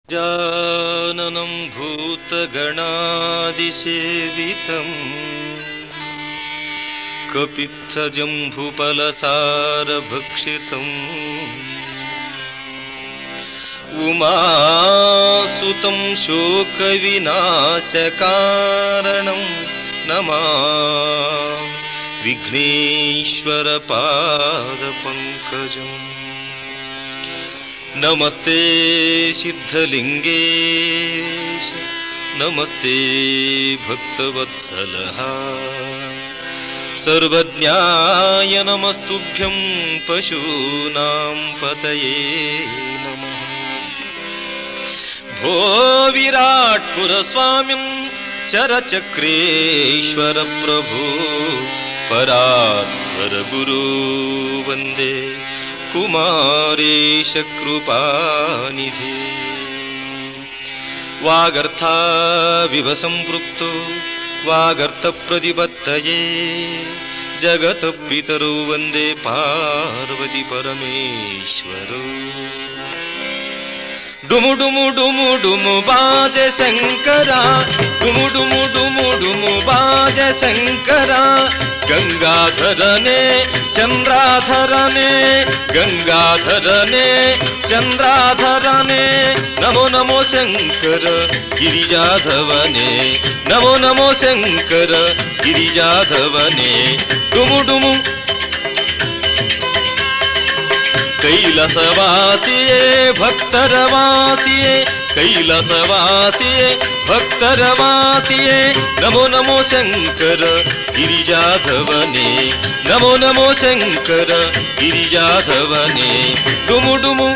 जाननं भूतगणादिसेवितम् कपित्थजम्भुफलसारभक्षितम् उमासुतं शोकविनाशकारणं नमा विघ्नेश्वरपादपङ्कजम् नमस्ते सिद्धलिङ्गेश नमस्ते भक्तवत्सलः सर्वज्ञाय नमस्तुभ्यं पशूनां पतये नमः भो विराट्पुरस्वामिं चरचक्रेश्वरप्रभो परात्परगुरो वन्दे कुमारेश कृपानिधे वागर्थाविव सम्पृक्तो वागर्थप्रतिपत्तये जगत्पितरौ वन्दे पार्वती परमेश्वरौ ಡುಮು ಡುಮು ಡುಮು ಡುಮು ಬಾಜೆ ಶಂಕರ ಡುಮು ಡುಮು ಡುಮು ಡುಮು ಬಾಜೆ ಶಂಕರ ಗಂಗಾಧರನೆ ಚಂದ್ರಾಧರನೆ ಗಂಗಾಧರನೆ ಚಂದ್ರಾಧರನೆ ನಮೋ ನಮೋ ಶಂಕರ ಗಿರಿಜಾಧವನೆ ನಮೋ ನಮೋ ಶಂಕರ ಗಿರಿಜಾಧವನೆ ಡುಮು ಡುಮು ಕೈಲಸವಾಸಿಯೇ ಭಕ್ತರ ವಾಸಿಯೇ ಕೈಲಸವಾಸಿಯೇ ಭಕ್ತರ ವಾಸಿಯೇ ನಮೋ ನಮೋ ಶಂಕರ ಗಿರಿಜಾಧವನೇ ನಮೋ ನಮೋ ಶಂಕರ ಗಿರಿಜಾಧವನೇ ಡುಮು ಡುಮು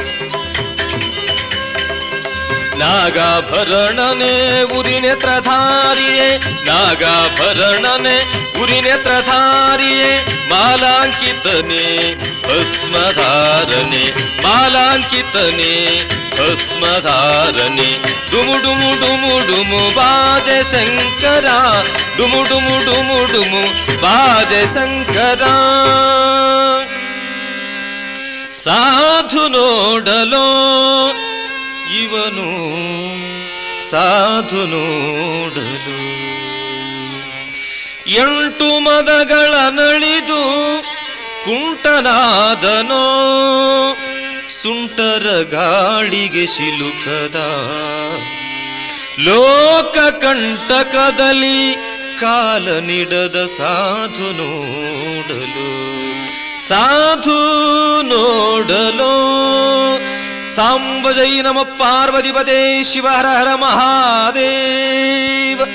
ನಾಗಾಭರಣನೆ ಉರಿನೇತ್ರಧಾರಿಯೇ ನಾಗಾಭರಣನೆ ಉರಿನೇತ್ರಧಾರಿಯೇ ಮಾಲಾಂಕಿತನೆ ಭಸ್ಮಧಾರನೆ ಮಾಲಾಂಕಿತನೆ ಭಸ್ಮಧಾರನೆ ಡುಮು ಡುಮು ಡುಮು ಡುಮು ಬಾಜೆ ಶಂಕರ ಡುಮು ಡುಮು ಡುಮು ಡುಮು ಬಾಜೆ ಶಂಕರ ಸಾಧು ನೋಡಲೋ ಇವನು ಸಾಧು ನೋಡಲು ಎಂಟು ಮದಗಳ ನಳಿದು ಕುಂಟನಾದನೋ ಸುಂಟರ ಗಾಳಿಗೆ ಸಿಲುಕದ ಲೋಕ ಕಂಟಕದಲ್ಲಿ ಕಾಲ ನಿಡದ ಸಾಧು ನೋಡಲು ಸಾಧು ನೋಡಲು ಸಾಂಬಜೈ ನಮ ಪಾರ್ವತಿಪದೇ ಶಿವ ಹರ ಹರ ಮಹಾದೇವ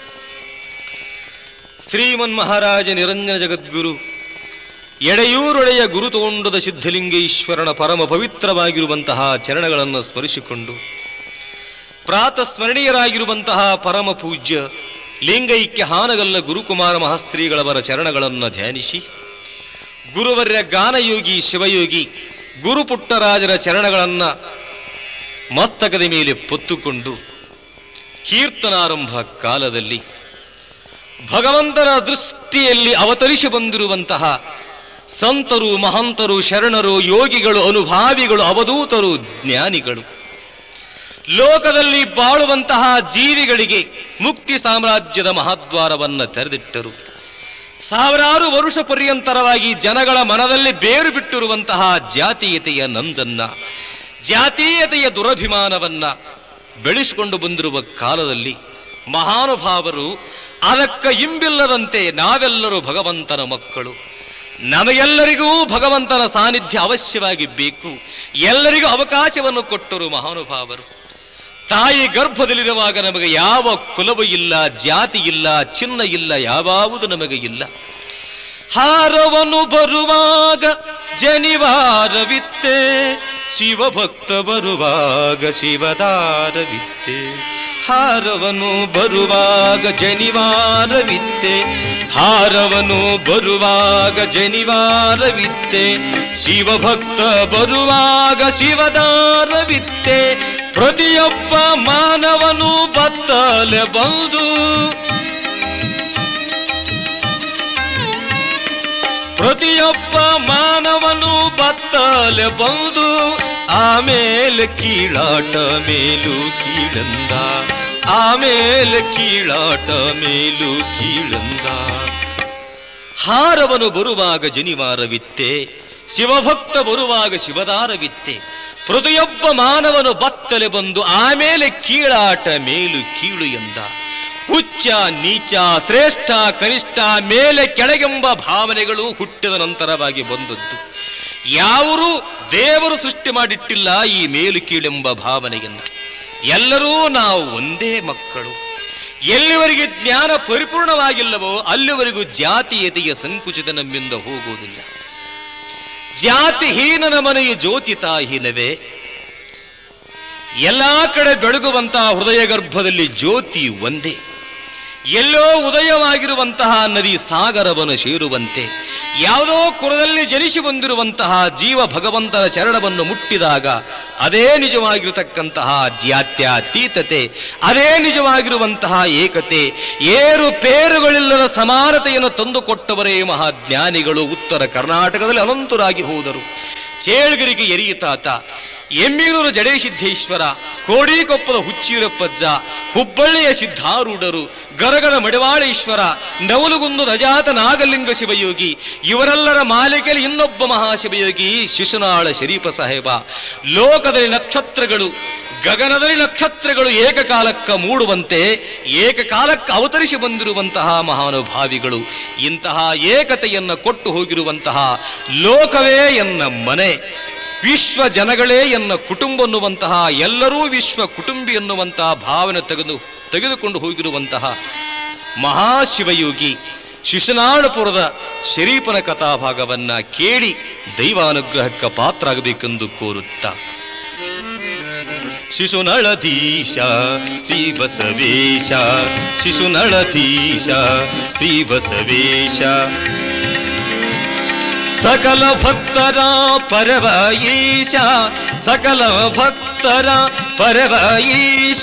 ಶ್ರೀಮನ್ ಮಹಾರಾಜ ನಿರಂಜನ ಜಗದ್ಗುರು ಎಡೆಯೂರೊಡೆಯ ಗುರುತೋಂಡದ ಸಿದ್ಧಲಿಂಗೇಶ್ವರನ ಪರಮ ಪವಿತ್ರವಾಗಿರುವಂತಹ ಚರಣಗಳನ್ನು ಸ್ಮರಿಸಿಕೊಂಡು ಪ್ರಾತಸ್ಮರಣೀಯರಾಗಿರುವಂತಹ ಪರಮ ಪೂಜ್ಯ ಲಿಂಗೈಕ್ಯ ಹಾನಗಲ್ಲ ಗುರುಕುಮಾರ ಮಹಾಶ್ರೀಗಳವರ ಚರಣಗಳನ್ನು ಧ್ಯಾನಿಸಿ ಗುರುವರ್ಯ ಗಾನಯೋಗಿ ಶಿವಯೋಗಿ ಗುರುಪುಟ್ಟರಾಜರ ಚರಣಗಳನ್ನು ಮಸ್ತಕದ ಮೇಲೆ ಪೊತ್ತುಕೊಂಡು ಕೀರ್ತನಾರಂಭ ಕಾಲದಲ್ಲಿ ಭಗವಂತನ ದೃಷ್ಟಿಯಲ್ಲಿ ಅವತರಿಸಿ ಬಂದಿರುವಂತಹ ಸಂತರು ಮಹಂತರು ಶರಣರು ಯೋಗಿಗಳು ಅನುಭಾವಿಗಳು ಅವಧೂತರು ಜ್ಞಾನಿಗಳು ಲೋಕದಲ್ಲಿ ಬಾಳುವಂತಹ ಜೀವಿಗಳಿಗೆ ಮುಕ್ತಿ ಸಾಮ್ರಾಜ್ಯದ ಮಹಾದ್ವಾರವನ್ನು ತೆರೆದಿಟ್ಟರು ಸಾವಿರಾರು ವರುಷ ಪರ್ಯಂತರವಾಗಿ ಜನಗಳ ಮನದಲ್ಲಿ ಬೇರು ಬಿಟ್ಟಿರುವಂತಹ ಜಾತೀಯತೆಯ ನಂಜನ್ನ ಜಾತೀಯತೆಯ ದುರಭಿಮಾನವನ್ನ ಬೆಳೆಸಿಕೊಂಡು ಬಂದಿರುವ ಕಾಲದಲ್ಲಿ ಮಹಾನುಭಾವರು ಅದಕ್ಕ ಇಂಬಿಲ್ಲದಂತೆ ನಾವೆಲ್ಲರೂ ಭಗವಂತನ ಮಕ್ಕಳು ನಮಗೆಲ್ಲರಿಗೂ ಭಗವಂತನ ಸಾನ್ನಿಧ್ಯ ಅವಶ್ಯವಾಗಿ ಬೇಕು ಎಲ್ಲರಿಗೂ ಅವಕಾಶವನ್ನು ಕೊಟ್ಟರು ಮಹಾನುಭಾವರು ತಾಯಿ ಗರ್ಭದಲ್ಲಿರುವಾಗ ನಮಗೆ ಯಾವ ಕುಲವೂ ಇಲ್ಲ ಜಾತಿ ಇಲ್ಲ ಚಿನ್ನ ಇಲ್ಲ ಯಾವುದು ನಮಗೆ ಇಲ್ಲ ಹಾರವನು ಬರುವಾಗ ಜನಿವಾರವಿತ್ತೆ ಶಿವಭಕ್ತ ಬರುವಾಗ ಶಿವದಾರವಿತ್ತೆ ಹಾರವನು ಬರುವಾಗ ಜನಿವಾರವಿತ್ತೆ ಹಾರವನು ಬರುವಾಗ ಜನಿವಾರವಿತ್ತೆ ಶಿವಭಕ್ತ ಬರುವಾಗ ಶಿವದಾರವಿತ್ತೆ ಪ್ರತಿಯೊಬ್ಬ ಮಾನವನು ಬತ್ತಲೆ ಬಂದು ಪ್ರತಿಯೊಬ್ಬ ಮಾನವನು ಬತ್ತಲೆ ಬಂದು ಆಮೇಲೆ ಕೀಳಾಟ ಮೇಲು ಕೀಳಂದ ಆಮೇಲೆ ಕೀಳಾಟ ಮೇಲು ಕೀಳಂದ ಹಾರವನು ಬರುವಾಗ ಜನಿವಾರವಿತ್ತೆ ಶಿವಭಕ್ತ ಬರುವಾಗ ಶಿವದಾರವಿತ್ತೆ ಪ್ರತಿಯೊಬ್ಬ ಮಾನವನು ಬತ್ತಲೆ ಬಂದು ಆಮೇಲೆ ಕೀಳಾಟ ಮೇಲು ಕೀಳು ಎಂದ ಉಚ್ಚ ನೀಚ ಶ್ರೇಷ್ಠ ಕನಿಷ್ಠ ಮೇಲೆ ಕೆಳಗೆಂಬ ಭಾವನೆಗಳು ಹುಟ್ಟಿದ ನಂತರವಾಗಿ ಬಂದದ್ದು ಯಾವರು ದೇವರು ಸೃಷ್ಟಿ ಮಾಡಿಟ್ಟಿಲ್ಲ ಈ ಮೇಲು ಕೀಳೆಂಬ ಭಾವನೆಯನ್ನ ಎಲ್ಲರೂ ನಾವು ಒಂದೇ ಮಕ್ಕಳು ಎಲ್ಲಿವರೆಗೆ ಜ್ಞಾನ ಪರಿಪೂರ್ಣವಾಗಿಲ್ಲವೋ ಅಲ್ಲಿವರೆಗೂ ಜಾತೀಯತೆಯ ಸಂಕುಚಿತ ನಮ್ಮಿಂದ ಹೋಗುವುದಿಲ್ಲ ಜಾತಿಹೀನನ ಮನೆಯು ಜ್ಯೋತಿತಾಹೀನವೇ ಎಲ್ಲಾ ಕಡೆ ಬೆಳಗುವಂತಹ ಹೃದಯ ಗರ್ಭದಲ್ಲಿ ಜ್ಯೋತಿ ಒಂದೇ ಎಲ್ಲೋ ಉದಯವಾಗಿರುವಂತಹ ನದಿ ಸಾಗರವನ್ನು ಸೇರುವಂತೆ ಯಾವುದೋ ಕುರದಲ್ಲಿ ಜನಿಸಿ ಬಂದಿರುವಂತಹ ಜೀವ ಭಗವಂತನ ಚರಣವನ್ನು ಮುಟ್ಟಿದಾಗ ಅದೇ ನಿಜವಾಗಿರತಕ್ಕಂತಹ ಜಾತ್ಯಾತೀತತೆ ಅದೇ ನಿಜವಾಗಿರುವಂತಹ ಏಕತೆ ಏರು ಪೇರುಗಳಿಲ್ಲದ ಸಮಾನತೆಯನ್ನು ತಂದುಕೊಟ್ಟವರೇ ಮಹಾಜ್ಞಾನಿಗಳು ಉತ್ತರ ಕರ್ನಾಟಕದಲ್ಲಿ ಅನಂತರಾಗಿ ಹೋದರು ಚೇಳ್ಗರಿಗೆ ಎರಿಯಿತಾತ ಎಮ್ಮೀನೂರು ಜಡೇಸಿದ್ದೇಶ್ವರ ಕೋಡಿಕೊಪ್ಪದ ಹುಚ್ಚೀರಪ್ಪಜ್ಜ ಹುಬ್ಬಳ್ಳಿಯ ಸಿದ್ಧಾರೂಢರು ಗರಗಡ ಮಡಿವಾಳೇಶ್ವರ ನವಲುಗುಂದು ರಜಾತ ನಾಗಲಿಂಗ ಶಿವಯೋಗಿ ಇವರೆಲ್ಲರ ಮಾಲಿಕೆಯಲ್ಲಿ ಇನ್ನೊಬ್ಬ ಮಹಾಶಿವಯೋಗಿ ಶಿಶುನಾಳ ಶರೀಫ ಸಾಹೇಬ ಲೋಕದಲ್ಲಿ ನಕ್ಷತ್ರಗಳು ಗಗನದಲ್ಲಿ ನಕ್ಷತ್ರಗಳು ಏಕಕಾಲಕ್ಕ ಮೂಡುವಂತೆ ಏಕಕಾಲಕ್ಕೆ ಅವತರಿಸಿ ಬಂದಿರುವಂತಹ ಮಹಾನುಭಾವಿಗಳು ಇಂತಹ ಏಕತೆಯನ್ನ ಕೊಟ್ಟು ಹೋಗಿರುವಂತಹ ಲೋಕವೇ ಎನ್ನ ಮನೆ ವಿಶ್ವ ಜನಗಳೇ ಎನ್ನ ಕುಟುಂಬ ಅನ್ನುವಂತಹ ಎಲ್ಲರೂ ವಿಶ್ವ ಕುಟುಂಬಿ ಎನ್ನುವಂತಹ ಭಾವನೆ ತೆಗೆದು ತೆಗೆದುಕೊಂಡು ಹೋಗಿರುವಂತಹ ಮಹಾಶಿವಯೋಗಿ ಶಿಶುನಾಳಪುರದ ಶರೀಫನ ಕಥಾಭಾಗವನ್ನ ಕೇಳಿ ದೈವಾನುಗ್ರಹಕ್ಕೆ ಪಾತ್ರ ಆಗಬೇಕೆಂದು ಕೋರುತ್ತಾ ಶಿಶುನಳಧೀಶ ಶ್ರೀ ಬಸವೇಶ ಶಿಶುನಳಧೀಶ ಶ್ರೀ ಬಸವೇಶ ಸಕಲ ಭಕ್ತರ ಪರವ ಈಶ ಸಕಲ ಭಕ್ತರ ಪರವ ಈಶ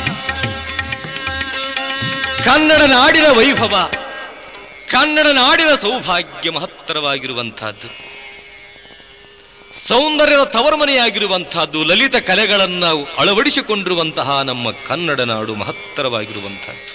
ಕನ್ನಡ ನಾಡಿನ ವೈಭವ ಕನ್ನಡ ನಾಡಿನ ಸೌಭಾಗ್ಯ ಮಹತ್ತರವಾಗಿರುವಂತಹದ್ದು ಸೌಂದರ್ಯದ ತವರ್ಮನೆಯಾಗಿರುವಂತಹದ್ದು ಲಲಿತ ಕಲೆಗಳನ್ನು ಅಳವಡಿಸಿಕೊಂಡಿರುವಂತಹ ನಮ್ಮ ಕನ್ನಡ ನಾಡು ಮಹತ್ತರವಾಗಿರುವಂತಹದ್ದು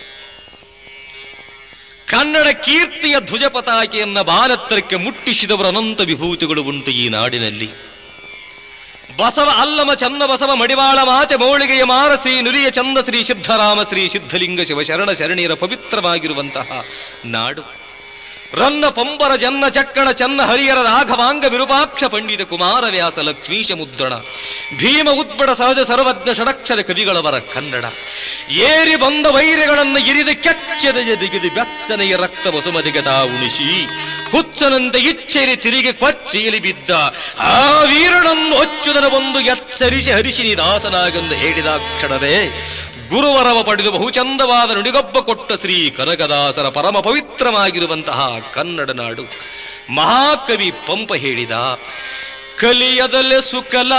ಕನ್ನಡ ಕೀರ್ತಿಯ ಧ್ವಜ ಪತಾಕೆಯನ್ನ ಬಾನತ್ತರಕ್ಕೆ ಮುಟ್ಟಿಸಿದವರ ಅನಂತ ವಿಭೂತಿಗಳು ಉಂಟು ಈ ನಾಡಿನಲ್ಲಿ ಬಸವ ಅಲ್ಲಮ ಚನ್ನ ಬಸವ ಮಡಿವಾಳ ಮಾಚ ಮೌಳಿಗೆಯ ಮಾರಸಿ ನುರಿಯ ಚಂದ ಶ್ರೀ ಸಿದ್ಧರಾಮ ಶ್ರೀ ಸಿದ್ಧಲಿಂಗ ಶಿವ ಶರಣ ಶರಣೀಯರ ಪವಿತ್ರವಾಗಿರುವಂತಹ ನಾಡು ರನ್ನ ಪಂಬರ ಜನ್ನ ಚಕ್ಕಣ ಚನ್ನ ಹರಿಯರ ರಾಘವಾಂಗ ವಿರೂಪಾಕ್ಷ ಪಂಡಿತ ಕುಮಾರವ್ಯಾಸ ಲಕ್ಷ್ಮೀಶ ಮುದ್ರಣ ಭೀಮ ಉದ್ಬಡ ಸಹಜ ಸರ್ವಜ್ಞ ಷಡಕ್ಷರ ಕವಿಗಳವರ ಕನ್ನಡ ಏರಿ ಬಂದ ವೈರಿಗಳನ್ನು ಇರಿದು ಕೆಚ್ಚದ ಬಿಗಿದು ಬೆಚ್ಚನೆಯ ರಕ್ತ ಬಸುಮದಿಗದ ಉಣಿಸಿ ಹುಚ್ಚನಂತೆ ಇಚ್ಚೆರಿ ತಿರುಗಿ ಕೊಚ್ಚಿಯಲ್ಲಿ ಬಿದ್ದ ಆ ವೀರನನ್ನು ಅಚ್ಚುದನ ಒಂದು ಎಚ್ಚರಿಸಿ ಹರಿಶಿನಿ ದಾಸನಾಗೆಂದು ಹೇಳಿದ ಕ್ಷಣವೇ ಗುರುವರವ ಪಡೆದು ಬಹುಚಂದವಾದ ನುಡಿಗೊಬ್ಬ ಕೊಟ್ಟ ಶ್ರೀ ಕನಕದಾಸರ ಪರಮ ಪವಿತ್ರವಾಗಿರುವಂತಹ ಕನ್ನಡ ನಾಡು ಮಹಾಕವಿ ಪಂಪ ಹೇಳಿದ ಕಲಿಯದಲೆ ಸುಕಲ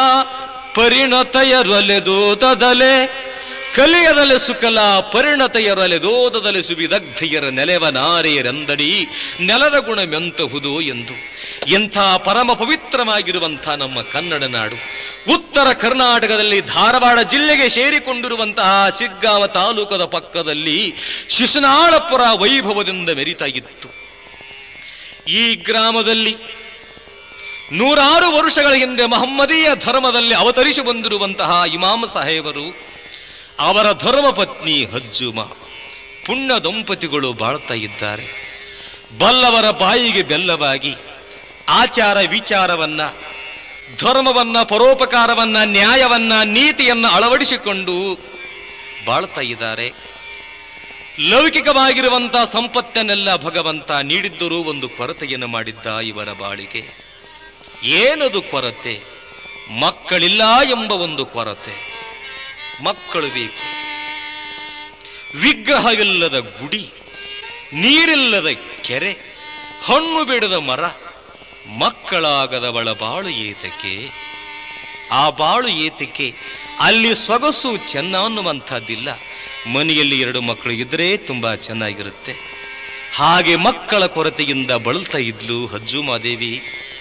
ಪರಿಣತಯರೊಲೆದೋದಲೆ ಕಲಿಯದಲೆ ಸುಕಲ ಪರಿಣತೆಯರಲೆದೋದಲೆ ಸುವಿದಗ್ಧೆಯರ ನೆಲೆವ ನಾರೆಯರೆಂದಡಿ ನೆಲದ ಗುಣ ಮೆಂತಹುದು ಎಂದು ಎಂಥ ಪರಮ ಪವಿತ್ರವಾಗಿರುವಂಥ ನಮ್ಮ ಕನ್ನಡ ನಾಡು ಉತ್ತರ ಕರ್ನಾಟಕದಲ್ಲಿ ಧಾರವಾಡ ಜಿಲ್ಲೆಗೆ ಸೇರಿಕೊಂಡಿರುವಂತಹ ಸಿಗ್ಗಾಂವ ತಾಲೂಕದ ಪಕ್ಕದಲ್ಲಿ ಶಿಶುನಾಳಪುರ ವೈಭವದಿಂದ ಮೆರಿತಾ ಇತ್ತು ಈ ಗ್ರಾಮದಲ್ಲಿ ನೂರಾರು ವರ್ಷಗಳ ಹಿಂದೆ ಮಹಮ್ಮದೀಯ ಧರ್ಮದಲ್ಲಿ ಅವತರಿಸಿ ಬಂದಿರುವಂತಹ ಇಮಾಮ್ ಸಾಹೇಬರು ಅವರ ಧರ್ಮಪತ್ನಿ ಹಜ್ಜುಮ ಪುಣ್ಯ ದಂಪತಿಗಳು ಬಾಳ್ತಾ ಇದ್ದಾರೆ ಬಲ್ಲವರ ಬಾಯಿಗೆ ಬೆಲ್ಲವಾಗಿ ಆಚಾರ ವಿಚಾರವನ್ನ ಧರ್ಮವನ್ನ ಪರೋಪಕಾರವನ್ನ ನ್ಯಾಯವನ್ನ ನೀತಿಯನ್ನ ಅಳವಡಿಸಿಕೊಂಡು ಬಾಳ್ತಾ ಇದ್ದಾರೆ ಲೌಕಿಕವಾಗಿರುವಂತಹ ಸಂಪತ್ತನ್ನೆಲ್ಲ ಭಗವಂತ ನೀಡಿದ್ದರೂ ಒಂದು ಕೊರತೆಯನ್ನು ಮಾಡಿದ್ದ ಇವರ ಬಾಳಿಗೆ ಏನದು ಕೊರತೆ ಮಕ್ಕಳಿಲ್ಲ ಎಂಬ ಒಂದು ಕೊರತೆ ಮಕ್ಕಳು ಬೇಕು ವಿಗ್ರಹವಿಲ್ಲದ ಗುಡಿ ನೀರಿಲ್ಲದ ಕೆರೆ ಹಣ್ಣು ಬಿಡದ ಮರ ಮಕ್ಕಳಾಗದವಳ ಬಾಳು ಏತಕ್ಕೆ ಆ ಬಾಳು ಏತಕ್ಕೆ ಅಲ್ಲಿ ಸೊಗಸು ಚೆನ್ನ ಅನ್ನುವಂಥದ್ದಿಲ್ಲ ಮನೆಯಲ್ಲಿ ಎರಡು ಮಕ್ಕಳು ಇದ್ರೆ ತುಂಬಾ ಚೆನ್ನಾಗಿರುತ್ತೆ ಹಾಗೆ ಮಕ್ಕಳ ಕೊರತೆಯಿಂದ ಬಳಲ್ತಾ ಇದ್ಲು ಹಜ್ಜುಮಾದೇವಿ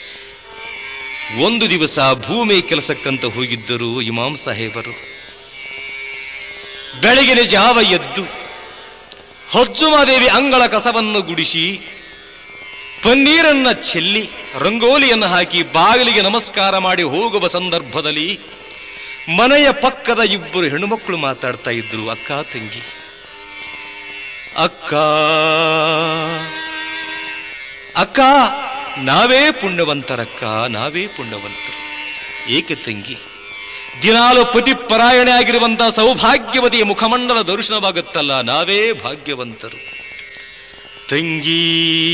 ಒಂದು ದಿವಸ ಭೂಮಿ ಕೆಲಸಕ್ಕಂತ ಹೋಗಿದ್ದರು ಇಮಾಮ್ ಸಾಹೇಬರು ಬೆಳಗಿನ ಜಾವ ಎದ್ದು ಹಜ್ಜುಮಾದೇವಿ ಅಂಗಳ ಕಸವನ್ನು ಗುಡಿಸಿ ಪನ್ನೀರನ್ನ ಚೆಲ್ಲಿ ರಂಗೋಲಿಯನ್ನು ಹಾಕಿ ಬಾಗಿಲಿಗೆ ನಮಸ್ಕಾರ ಮಾಡಿ ಹೋಗುವ ಸಂದರ್ಭದಲ್ಲಿ ಮನೆಯ ಪಕ್ಕದ ಇಬ್ಬರು ಹೆಣ್ಣುಮಕ್ಕಳು ಮಾತಾಡ್ತಾ ಇದ್ರು ಅಕ್ಕ ತಂಗಿ ಅಕ್ಕ ಅಕ್ಕ ನಾವೇ ಪುಣ್ಯವಂತರಕ್ಕ ನಾವೇ ಪುಣ್ಯವಂತರು ಏಕೆ ತಂಗಿ ದಿನಾಲು ಪತಿ ಪರಾಯಣೆ ಆಗಿರುವಂತಹ ಸೌಭಾಗ್ಯವತಿಯ ಮುಖಮಂಡಲ ದರ್ಶನವಾಗುತ್ತಲ್ಲ ನಾವೇ ಭಾಗ್ಯವಂತರು ತಂಗಿ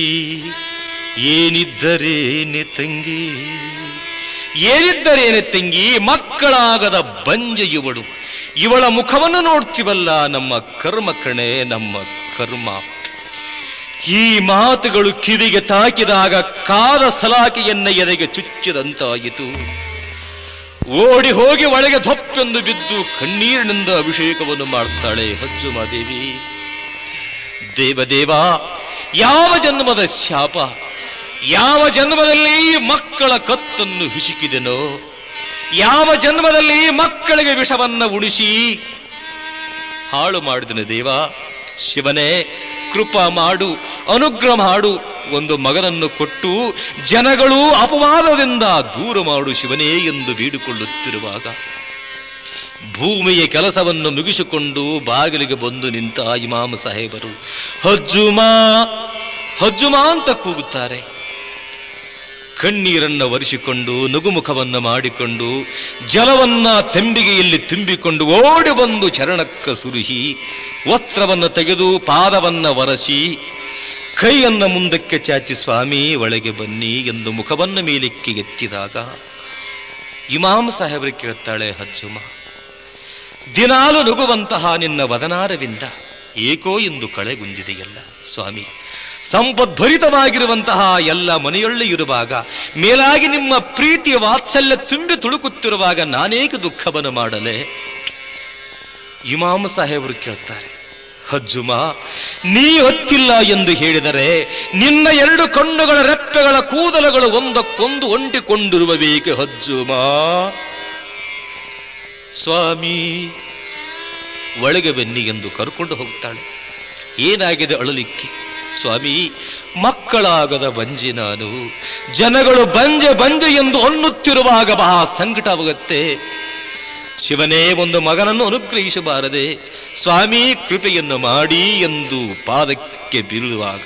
ಏನಿದ್ದರೇನೆ ತಂಗಿ ಏನಿದ್ದರೇನೆ ತಂಗಿ ಮಕ್ಕಳಾಗದ ಬಂಜ ಇವಳು ಇವಳ ಮುಖವನ್ನು ನೋಡ್ತೀವಲ್ಲ ನಮ್ಮ ಕರ್ಮ ಕಣೆ ನಮ್ಮ ಕರ್ಮ ಈ ಮಾತುಗಳು ಕಿವಿಗೆ ತಾಕಿದಾಗ ಕಾದ ಸಲಾಕೆಯನ್ನ ಎದೆಗೆ ಚುಚ್ಚಿದಂತಾಯಿತು ಓಡಿ ಹೋಗಿ ಒಳಗೆ ಧೊಪ್ಪೆಂದು ಬಿದ್ದು ಕಣ್ಣೀರಿನಿಂದ ಅಭಿಷೇಕವನ್ನು ಮಾಡ್ತಾಳೆ ಹಜ್ಜುಮಾದೇವಿ ದೇವದೇವ ಯಾವ ಜನ್ಮದ ಶಾಪ ಯಾವ ಜನ್ಮದಲ್ಲಿ ಮಕ್ಕಳ ಕತ್ತನ್ನು ಹಿಸುಕಿದೆನೋ ಯಾವ ಜನ್ಮದಲ್ಲಿ ಮಕ್ಕಳಿಗೆ ವಿಷವನ್ನ ಉಣಿಸಿ ಹಾಳು ಮಾಡಿದನು ದೇವ ಶಿವನೇ ಕೃಪಾ ಮಾಡು ಅನುಗ್ರಹ ಮಾಡು ಒಂದು ಮಗನನ್ನು ಕೊಟ್ಟು ಜನಗಳು ಅಪವಾದದಿಂದ ದೂರ ಮಾಡು ಶಿವನೇ ಎಂದು ಬೇಡಿಕೊಳ್ಳುತ್ತಿರುವಾಗ ಭೂಮಿಯ ಕೆಲಸವನ್ನು ಮುಗಿಸಿಕೊಂಡು ಬಾಗಿಲಿಗೆ ಬಂದು ನಿಂತ ಇಮಾಮ್ ಸಾಹೇಬರು ಹಜ್ಜುಮಾ ಹಜ್ಜುಮಾ ಅಂತ ಕೂಗುತ್ತಾರೆ ಕಣ್ಣೀರನ್ನ ಒರೆಸಿಕೊಂಡು ನಗುಮುಖವನ್ನ ಮಾಡಿಕೊಂಡು ಜಲವನ್ನ ತೆಂಬಿಗೆಯಲ್ಲಿ ತುಂಬಿಕೊಂಡು ಓಡಿ ಬಂದು ಚರಣಕ್ಕ ಸುರುಹಿ ವಸ್ತ್ರವನ್ನು ತೆಗೆದು ಪಾದವನ್ನ ಒರೆಸಿ ಕೈಯನ್ನ ಮುಂದಕ್ಕೆ ಚಾಚಿ ಸ್ವಾಮಿ ಒಳಗೆ ಬನ್ನಿ ಎಂದು ಮುಖವನ್ನ ಮೇಲಕ್ಕೆ ಎತ್ತಿದಾಗ ಇಮಾಮ್ ಸಾಹೇಬರು ಕೇಳ್ತಾಳೆ ಹಜ್ಜುಮ ದಿನಾಲು ನಗುವಂತಹ ನಿನ್ನ ವದನಾರವಿಂದ ಏಕೋ ಎಂದು ಕಳೆಗುಂದಿದೆಯಲ್ಲ ಸ್ವಾಮಿ ಸಂಪದ್ಭರಿತವಾಗಿರುವಂತಹ ಎಲ್ಲ ಮನೆಯೊಳ್ಳೆ ಇರುವಾಗ ಮೇಲಾಗಿ ನಿಮ್ಮ ಪ್ರೀತಿಯ ವಾತ್ಸಲ್ಯ ತುಂಬಿ ತುಳುಕುತ್ತಿರುವಾಗ ನಾನೇಕೆ ದುಃಖವನ್ನು ಮಾಡಲೆ ಇಮಾಮ್ ಸಾಹೇಬರು ಕೇಳ್ತಾರೆ ಹಜ್ಜುಮ ನೀ ಹೊತ್ತಿಲ್ಲ ಎಂದು ಹೇಳಿದರೆ ನಿನ್ನ ಎರಡು ಕಣ್ಣುಗಳ ರೆಪ್ಪೆಗಳ ಕೂದಲುಗಳು ಒಂದಕ್ಕೊಂದು ಒಂಟಿಕೊಂಡಿರುವ ಬೇಕೆ ಹಜ್ಜುಮ ಸ್ವಾಮಿ ಒಳಗೆ ಬನ್ನಿ ಎಂದು ಕರ್ಕೊಂಡು ಹೋಗ್ತಾಳೆ ಏನಾಗಿದೆ ಅಳಲಿಕ್ಕೆ ಸ್ವಾಮಿ ಮಕ್ಕಳಾಗದ ಬಂಜೆ ನಾನು ಜನಗಳು ಬಂಜೆ ಬಂಜೆ ಎಂದು ಅನ್ನುತ್ತಿರುವಾಗ ಬಹಳ ಸಂಕಟವಾಗುತ್ತೆ ಶಿವನೇ ಒಂದು ಮಗನನ್ನು ಅನುಗ್ರಹಿಸಬಾರದೆ ಸ್ವಾಮಿ ಕೃಪೆಯನ್ನು ಮಾಡಿ ಎಂದು ಪಾದಕ್ಕೆ ಬೀಳುವಾಗ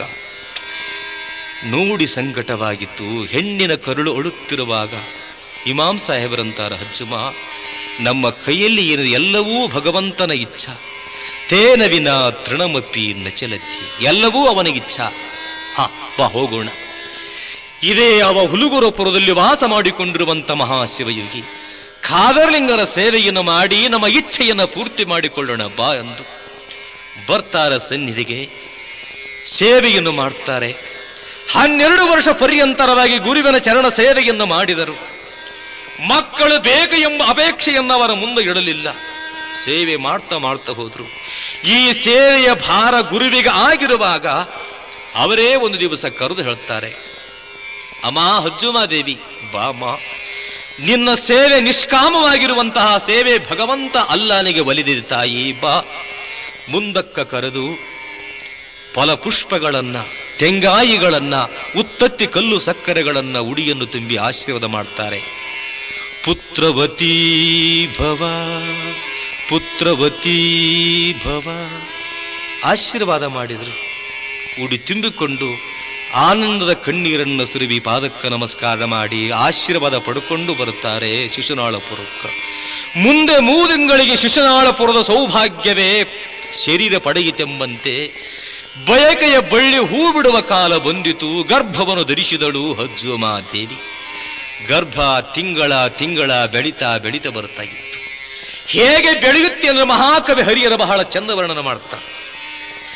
ನೋಡಿ ಸಂಕಟವಾಗಿತ್ತು ಹೆಣ್ಣಿನ ಕರುಳು ಅಳುತ್ತಿರುವಾಗ ಇಮಾಮ್ ಸಾಹೇಬರಂತಾರ ಹಜ್ಜುಮ ನಮ್ಮ ಕೈಯಲ್ಲಿ ಏನು ಎಲ್ಲವೂ ಭಗವಂತನ ಇಚ್ಛಾ ತೇನ ವಿನ ತೃಣಮಪಿ ನಚಲತಿ ಎಲ್ಲವೂ ಅವನ ಇಚ್ಛಾ ಹ ಬಾ ಹೋಗೋಣ ಇದೇ ಅವ ಹುಲುಗುರಪುರದಲ್ಲಿ ವಾಸ ಮಾಡಿಕೊಂಡಿರುವಂತ ಮಹಾಶಿವಯೋಗಿ ಖಾದರ್ಲಿಂಗರ ಸೇವೆಯನ್ನು ಮಾಡಿ ನಮ್ಮ ಇಚ್ಛೆಯನ್ನು ಪೂರ್ತಿ ಮಾಡಿಕೊಳ್ಳೋಣ ಬಾ ಎಂದು ಬರ್ತಾರ ಸನ್ನಿಧಿಗೆ ಸೇವೆಯನ್ನು ಮಾಡ್ತಾರೆ ಹನ್ನೆರಡು ವರ್ಷ ಪರ್ಯಂತರವಾಗಿ ಗುರುವಿನ ಚರಣ ಸೇವೆಯನ್ನು ಮಾಡಿದರು ಮಕ್ಕಳು ಬೇಕು ಎಂಬ ಅಪೇಕ್ಷೆಯನ್ನು ಅವರ ಮುಂದೆ ಇಡಲಿಲ್ಲ ಸೇವೆ ಮಾಡ್ತಾ ಮಾಡ್ತಾ ಹೋದ್ರು ಈ ಸೇವೆಯ ಭಾರ ಗುರುವಿಗೆ ಆಗಿರುವಾಗ ಅವರೇ ಒಂದು ದಿವಸ ಕರೆದು ಹೇಳ್ತಾರೆ ಅಮ್ಮ ಹಜ್ಜುಮಾದೇವಿ ಬಾಮ ನಿನ್ನ ಸೇವೆ ನಿಷ್ಕಾಮವಾಗಿರುವಂತಹ ಸೇವೆ ಭಗವಂತ ಅಲ್ಲನಿಗೆ ಒಲಿದಿದೆ ತಾಯಿ ಬಾ ಮುಂದಕ್ಕ ಕರೆದು ಫಲಪುಷ್ಪಗಳನ್ನ ತೆಂಗಾಯಿಗಳನ್ನ ಉತ್ತತ್ತಿ ಕಲ್ಲು ಸಕ್ಕರೆಗಳನ್ನ ಉಡಿಯನ್ನು ತುಂಬಿ ಆಶೀರ್ವಾದ ಮಾಡ್ತಾರೆ ಪುತ್ರವತೀ ಭವ ಪುತ್ರವತೀ ಭವ ಆಶೀರ್ವಾದ ಮಾಡಿದರು ಉಡಿ ತುಂಬಿಕೊಂಡು ಆನಂದದ ಕಣ್ಣೀರನ್ನು ಸುರಿವಿ ಪಾದಕ್ಕೆ ನಮಸ್ಕಾರ ಮಾಡಿ ಆಶೀರ್ವಾದ ಪಡ್ಕೊಂಡು ಬರುತ್ತಾರೆ ಶಿಶುನಾಳಪುರಕ್ಕೆ ಮುಂದೆ ಮೂದಿಂಗಳಿಗೆ ಶಿಶುನಾಳಪುರದ ಸೌಭಾಗ್ಯವೇ ಶರೀರ ಪಡೆಯಿತೆಂಬಂತೆ ಬಯಕೆಯ ಬಳ್ಳಿ ಹೂ ಬಿಡುವ ಕಾಲ ಬಂದಿತು ಗರ್ಭವನ್ನು ಧರಿಸಿದಳು ಹಜ್ಜುಮಾ ದೇವಿ ಗರ್ಭ ತಿಂಗಳ ತಿಂಗಳ ಬೆಳೀತಾ ಬೆಳೀತಾ ಬರ್ತಾ ಇತ್ತು ಹೇಗೆ ಬೆಳೆಯುತ್ತೆ ಅಂದ್ರೆ ಮಹಾಕವಿ ಹರಿಯರ ಬಹಳ ಚಂದ ವರ್ಣನ ಮಾಡ್ತಾ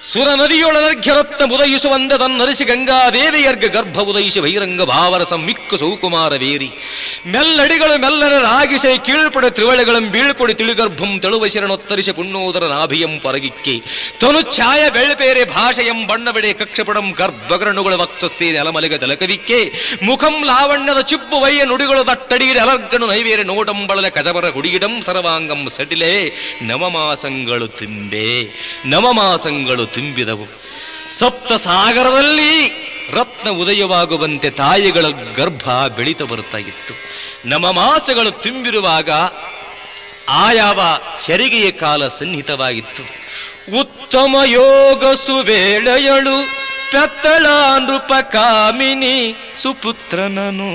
ಸುರ ನದಿಯೊಳನರ್ಘ್ಯರತ್ನ ಉದಯಿಸುವಂದೆ ತನ್ನರಿಸಿ ಗಂಗಾದೇವಿಯರ್ಗ ಗರ್ಭ ಉದಯಿಸಿ ಬಹಿರಂಗ ಭಾವರ ಸಮ್ಮಿಕ್ಕ ಸೌಕುಮಾರ ವೇರಿ ಮೆಲ್ಲಡಿಗಳು ಮೆಲ್ಲನೆ ರಾಗಿಸೆ ಕೀಳ್ಪಡೆ ತ್ರಿವಳೆಗಳಂ ಬೀಳ್ಕೊಡಿ ತಿಳಿಗರ್ಭಂ ತೆಳುವ ಶರಣೊತ್ತರಿಸಿ ಪುಣ್ಣೋದರ ನಾಭಿಯಂ ಪರಗಿಕ್ಕೆ ತನು ಛಾಯ ಬೆಳ್ಪೇರೆ ಭಾಷೆಯಂ ಬಣ್ಣಬೆಡೆ ಕಕ್ಷಪಡಂ ಗರ್ಭಗರಣುಗಳ ವಕ್ಷಸ್ಥೆ ನೆಲಮಲಿಗ ತಲಕವಿಕ್ಕೆ ಮುಖಂ ಲಾವಣ್ಯದ ಚಿಪ್ಪು ವಯ್ಯ ನುಡಿಗಳು ದಟ್ಟಡಿಗಿರಿ ಅಲರ್ಗನು ನೈವೇರೆ ನೋಟಂ ಬಳಲೆ ಕಜಬರ ಹುಡುಗಿಡಂ ಸರ್ವಾಂಗಂ ಸಡಿಲೆ ನವಮಾಸಂಗಳು ತಿಂಬೆ ನವಮಾಸಂಗಳು ತುಂಬಿದವು ಸಪ್ತ ಸಾಗರದಲ್ಲಿ ರತ್ನ ಉದಯವಾಗುವಂತೆ ತಾಯಿಗಳ ಗರ್ಭ ಬೆಳೀತ ಬರ್ತಾ ಇತ್ತು ನವಮಾಸಗಳು ತುಂಬಿರುವಾಗ ಆಯಾವ ಹೆರಿಗೆಯ ಕಾಲ ಸನ್ನಿಹಿತವಾಗಿತ್ತು ಉತ್ತಮ ಯೋಗ ಸುವೇಳೆಯಳು ಪೆತ್ತಳ ನೃಪ ಕಾಮಿನಿ ಸುಪುತ್ರನನು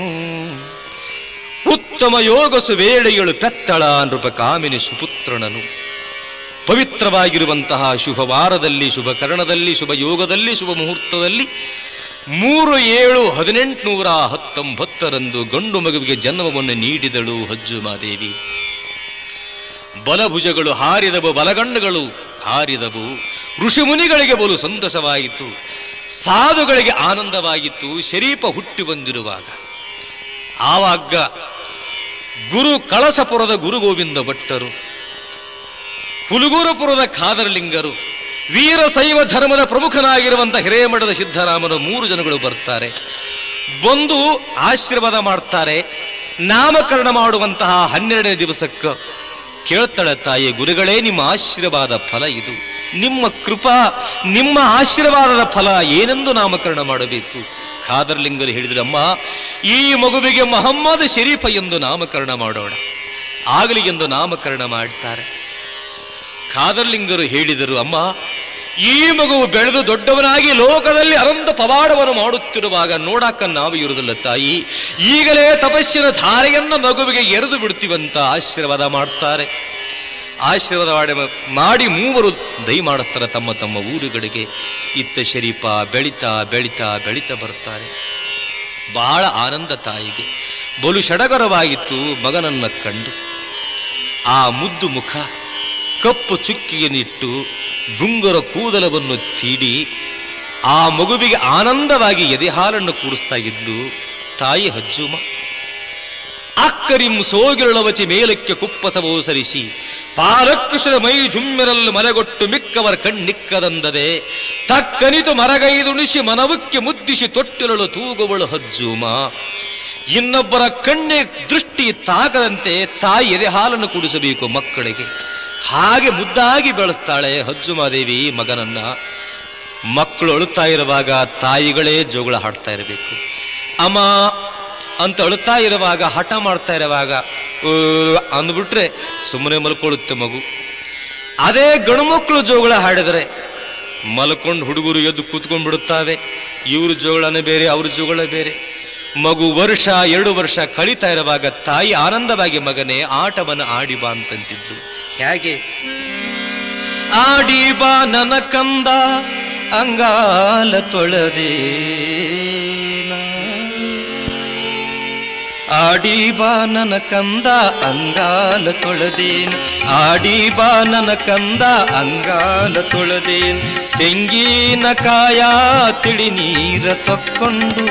ಉತ್ತಮ ಯೋಗ ಸುವೇಳೆಯಳು ಪೆತ್ತಳ ನೃಪ ಕಾಮಿನಿ ಸುಪುತ್ರನನು ಪವಿತ್ರವಾಗಿರುವಂತಹ ಶುಭ ವಾರದಲ್ಲಿ ಶುಭ ಕರಣದಲ್ಲಿ ಶುಭ ಯೋಗದಲ್ಲಿ ಶುಭ ಮುಹೂರ್ತದಲ್ಲಿ ಮೂರು ಏಳು ಹದಿನೆಂಟುನೂರ ಹತ್ತೊಂಬತ್ತರಂದು ಗಂಡು ಮಗುವಿಗೆ ಜನ್ಮವನ್ನು ನೀಡಿದಳು ಹಜ್ಜು ಮಾದೇವಿ ಬಲಭುಜಗಳು ಹಾರಿದವು ಬಲಗಣ್ಣುಗಳು ಹಾರಿದವು ಋಷಿಮುನಿಗಳಿಗೆ ಬಲು ಸಂತಸವಾಯಿತು ಸಾಧುಗಳಿಗೆ ಆನಂದವಾಗಿತ್ತು ಶರೀಪ ಹುಟ್ಟಿ ಬಂದಿರುವಾಗ ಆವಾಗ ಗುರು ಕಳಸಪುರದ ಗುರು ಗೋವಿಂದ ಭಟ್ಟರು ಹುಲಗೂರಪುರದ ಖಾದರಲಿಂಗರು ವೀರಶೈವ ಧರ್ಮದ ಪ್ರಮುಖನಾಗಿರುವಂಥ ಹಿರೇಮಠದ ಸಿದ್ದರಾಮನ ಮೂರು ಜನಗಳು ಬರ್ತಾರೆ ಬಂದು ಆಶೀರ್ವಾದ ಮಾಡ್ತಾರೆ ನಾಮಕರಣ ಮಾಡುವಂತಹ ಹನ್ನೆರಡನೇ ದಿವಸಕ್ಕೆ ಕೇಳ್ತಾಳೆ ತಾಯಿ ಗುರುಗಳೇ ನಿಮ್ಮ ಆಶೀರ್ವಾದ ಫಲ ಇದು ನಿಮ್ಮ ಕೃಪಾ ನಿಮ್ಮ ಆಶೀರ್ವಾದದ ಫಲ ಏನೆಂದು ನಾಮಕರಣ ಮಾಡಬೇಕು ಖಾದರ್ಲಿಂಗರು ಹೇಳಿದ್ರಮ್ಮ ಈ ಮಗುವಿಗೆ ಮೊಹಮ್ಮದ್ ಶರೀಫ ಎಂದು ನಾಮಕರಣ ಮಾಡೋಣ ಆಗಲಿ ಎಂದು ನಾಮಕರಣ ಮಾಡ್ತಾರೆ ಖಾದರ್ಲಿಂಗರು ಹೇಳಿದರು ಅಮ್ಮ ಈ ಮಗುವು ಬೆಳೆದು ದೊಡ್ಡವನಾಗಿ ಲೋಕದಲ್ಲಿ ಅನಂತ ಪವಾಡವನ್ನು ಮಾಡುತ್ತಿರುವಾಗ ನೋಡಾಕ ನಾವು ಇರುವುದಿಲ್ಲ ತಾಯಿ ಈಗಲೇ ತಪಸ್ಸಿನ ಧಾರೆಯನ್ನ ಮಗುವಿಗೆ ಎರೆದು ಬಿಡ್ತೀವಂತ ಆಶೀರ್ವಾದ ಮಾಡ್ತಾರೆ ಆಶೀರ್ವಾದ ಮಾಡಿ ಮಾಡಿ ಮೂವರು ದಯ ಮಾಡಿಸ್ತಾರೆ ತಮ್ಮ ತಮ್ಮ ಊರುಗಳಿಗೆ ಇತ್ತ ಶರೀಫ ಬೆಳಿತಾ ಬೆಳಿತಾ ಬೆಳಿತಾ ಬರ್ತಾರೆ ಬಹಳ ಆನಂದ ತಾಯಿಗೆ ಬಲು ಸಡಗರವಾಗಿತ್ತು ಮಗನನ್ನ ಕಂಡು ಆ ಮುದ್ದು ಮುಖ ಕಪ್ಪು ಚುಕ್ಕಿಯನ್ನಿಟ್ಟು ಗುಂಗುರ ಕೂದಲವನ್ನು ತೀಡಿ ಆ ಮಗುವಿಗೆ ಆನಂದವಾಗಿ ಎದೆ ಹಾಲನ್ನು ಕೂಡಿಸ್ತಾ ಇದ್ದು ತಾಯಿ ಹಜ್ಜುಮ ಅಕ್ಕರಿಂ ಸೋಗಿರಳವಚಿ ಮೇಲಕ್ಕೆ ಕುಪ್ಪಸವೋ ಸರಿಸಿ ಪಾಲಕೃಷ್ಣದ ಮೈ ಜುಮ್ಮಿರಲು ಮನೆಗೊಟ್ಟು ಮಿಕ್ಕವರ ಕಣ್ಣಿಕ್ಕದಂದದೆ ತಕ್ಕನಿತು ಮರಗೈದುಣಿಸಿ ಮನವಕ್ಕೆ ಮುದ್ದಿಸಿ ತೊಟ್ಟಿರಳು ತೂಗುವಳು ಹಜ್ಜುಮ ಇನ್ನೊಬ್ಬರ ಕಣ್ಣೆ ದೃಷ್ಟಿ ತಾಗದಂತೆ ತಾಯಿ ಎದೆ ಹಾಲನ್ನು ಕುಡಿಸಬೇಕು ಮಕ್ಕಳಿಗೆ ಹಾಗೆ ಮುದ್ದಾಗಿ ಬೆಳೆಸ್ತಾಳೆ ಹಜ್ಜುಮಾದೇವಿ ಮಗನನ್ನ ಮಕ್ಕಳು ಅಳುತ್ತಾ ಇರುವಾಗ ತಾಯಿಗಳೇ ಜೋಗಳ ಹಾಡ್ತಾ ಇರಬೇಕು ಅಮ್ಮ ಅಂತ ಅಳುತ್ತಾ ಇರುವಾಗ ಹಠ ಮಾಡ್ತಾ ಇರುವಾಗ "ಊ" ಅಂದ್ಬಿಟ್ರೆ ಸುಮ್ಮನೆ ಮಲ್ಕೊಳ್ಳುತ್ತೆ ಮಗು ಅದೇ ಗಣಮಕ್ಕಳು ಜೋಗಳ ಹಾಡಿದರೆ ಮಲ್ಕೊಂಡು ಹುಡುಗರು ಎದ್ದು ಕೂತ್ಕೊಂಡು ಬಿಡುತ್ತಾವೆ ಇವ್ರ ಜೋಗಳನೇ ಬೇರೆ ಅವ್ರ ಜೋಗಳ ಬೇರೆ ಮಗು ವರ್ಷ ಎರಡು ವರ್ಷ ಕಳೀತಾ ಇರುವಾಗ ತಾಯಿ ಆನಂದವಾಗಿ ಮಗನೇ ಆಟವನ್ನು ಆಡಿ ಬಾ ಅಂತಂತಿದ್ರು ಹೇಗೆ ಆಡಿ ಬಾ ನನ್ನ ಕಂದ ಅಂಗಾಲ ತೊಳೆದೇ ಆಡಿ ಬಾ ನನ್ನ ಕಂದ ಅಂಗಾಲ ತೊಳೆದೇನು ಆಡಿ ಬಾ ನನ್ನ ಕಂದ ಅಂಗಾಲ ತೊಳೆದೇನು ತೆಂಗಿನ ಕಾಯ ತಿಳಿ ನೀರ ತಕ್ಕೊಂಡು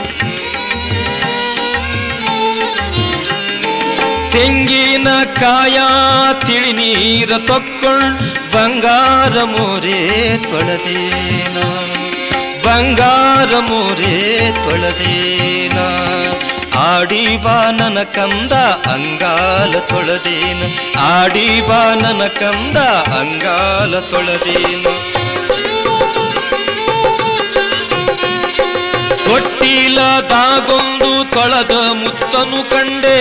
ತೆಂಗಿನ ಕಾಯ ತಿಳಿ ನೀರ ತಕ್ಕೊಂಡು ಬಂಗಾರ ಮೋರೆ ತೊಳೆದೇನ ಬಂಗಾರ ಮೋರೆ ತೊಳೆದೇನ ಆಡಿ ಬಾ ನನ್ನ ಕಂದ ಅಂಗಾಲ ತೊಳೆದೇನ ಆಡಿ ಬಾ ನನ್ನ ಕಂದ ಅಂಗಾಲ ತೊಳೆದೇನ ತೊಟ್ಟಿಲದಾಗೊಂದು ತೊಳೆದ ಮುತ್ತನು ಕಂಡೆ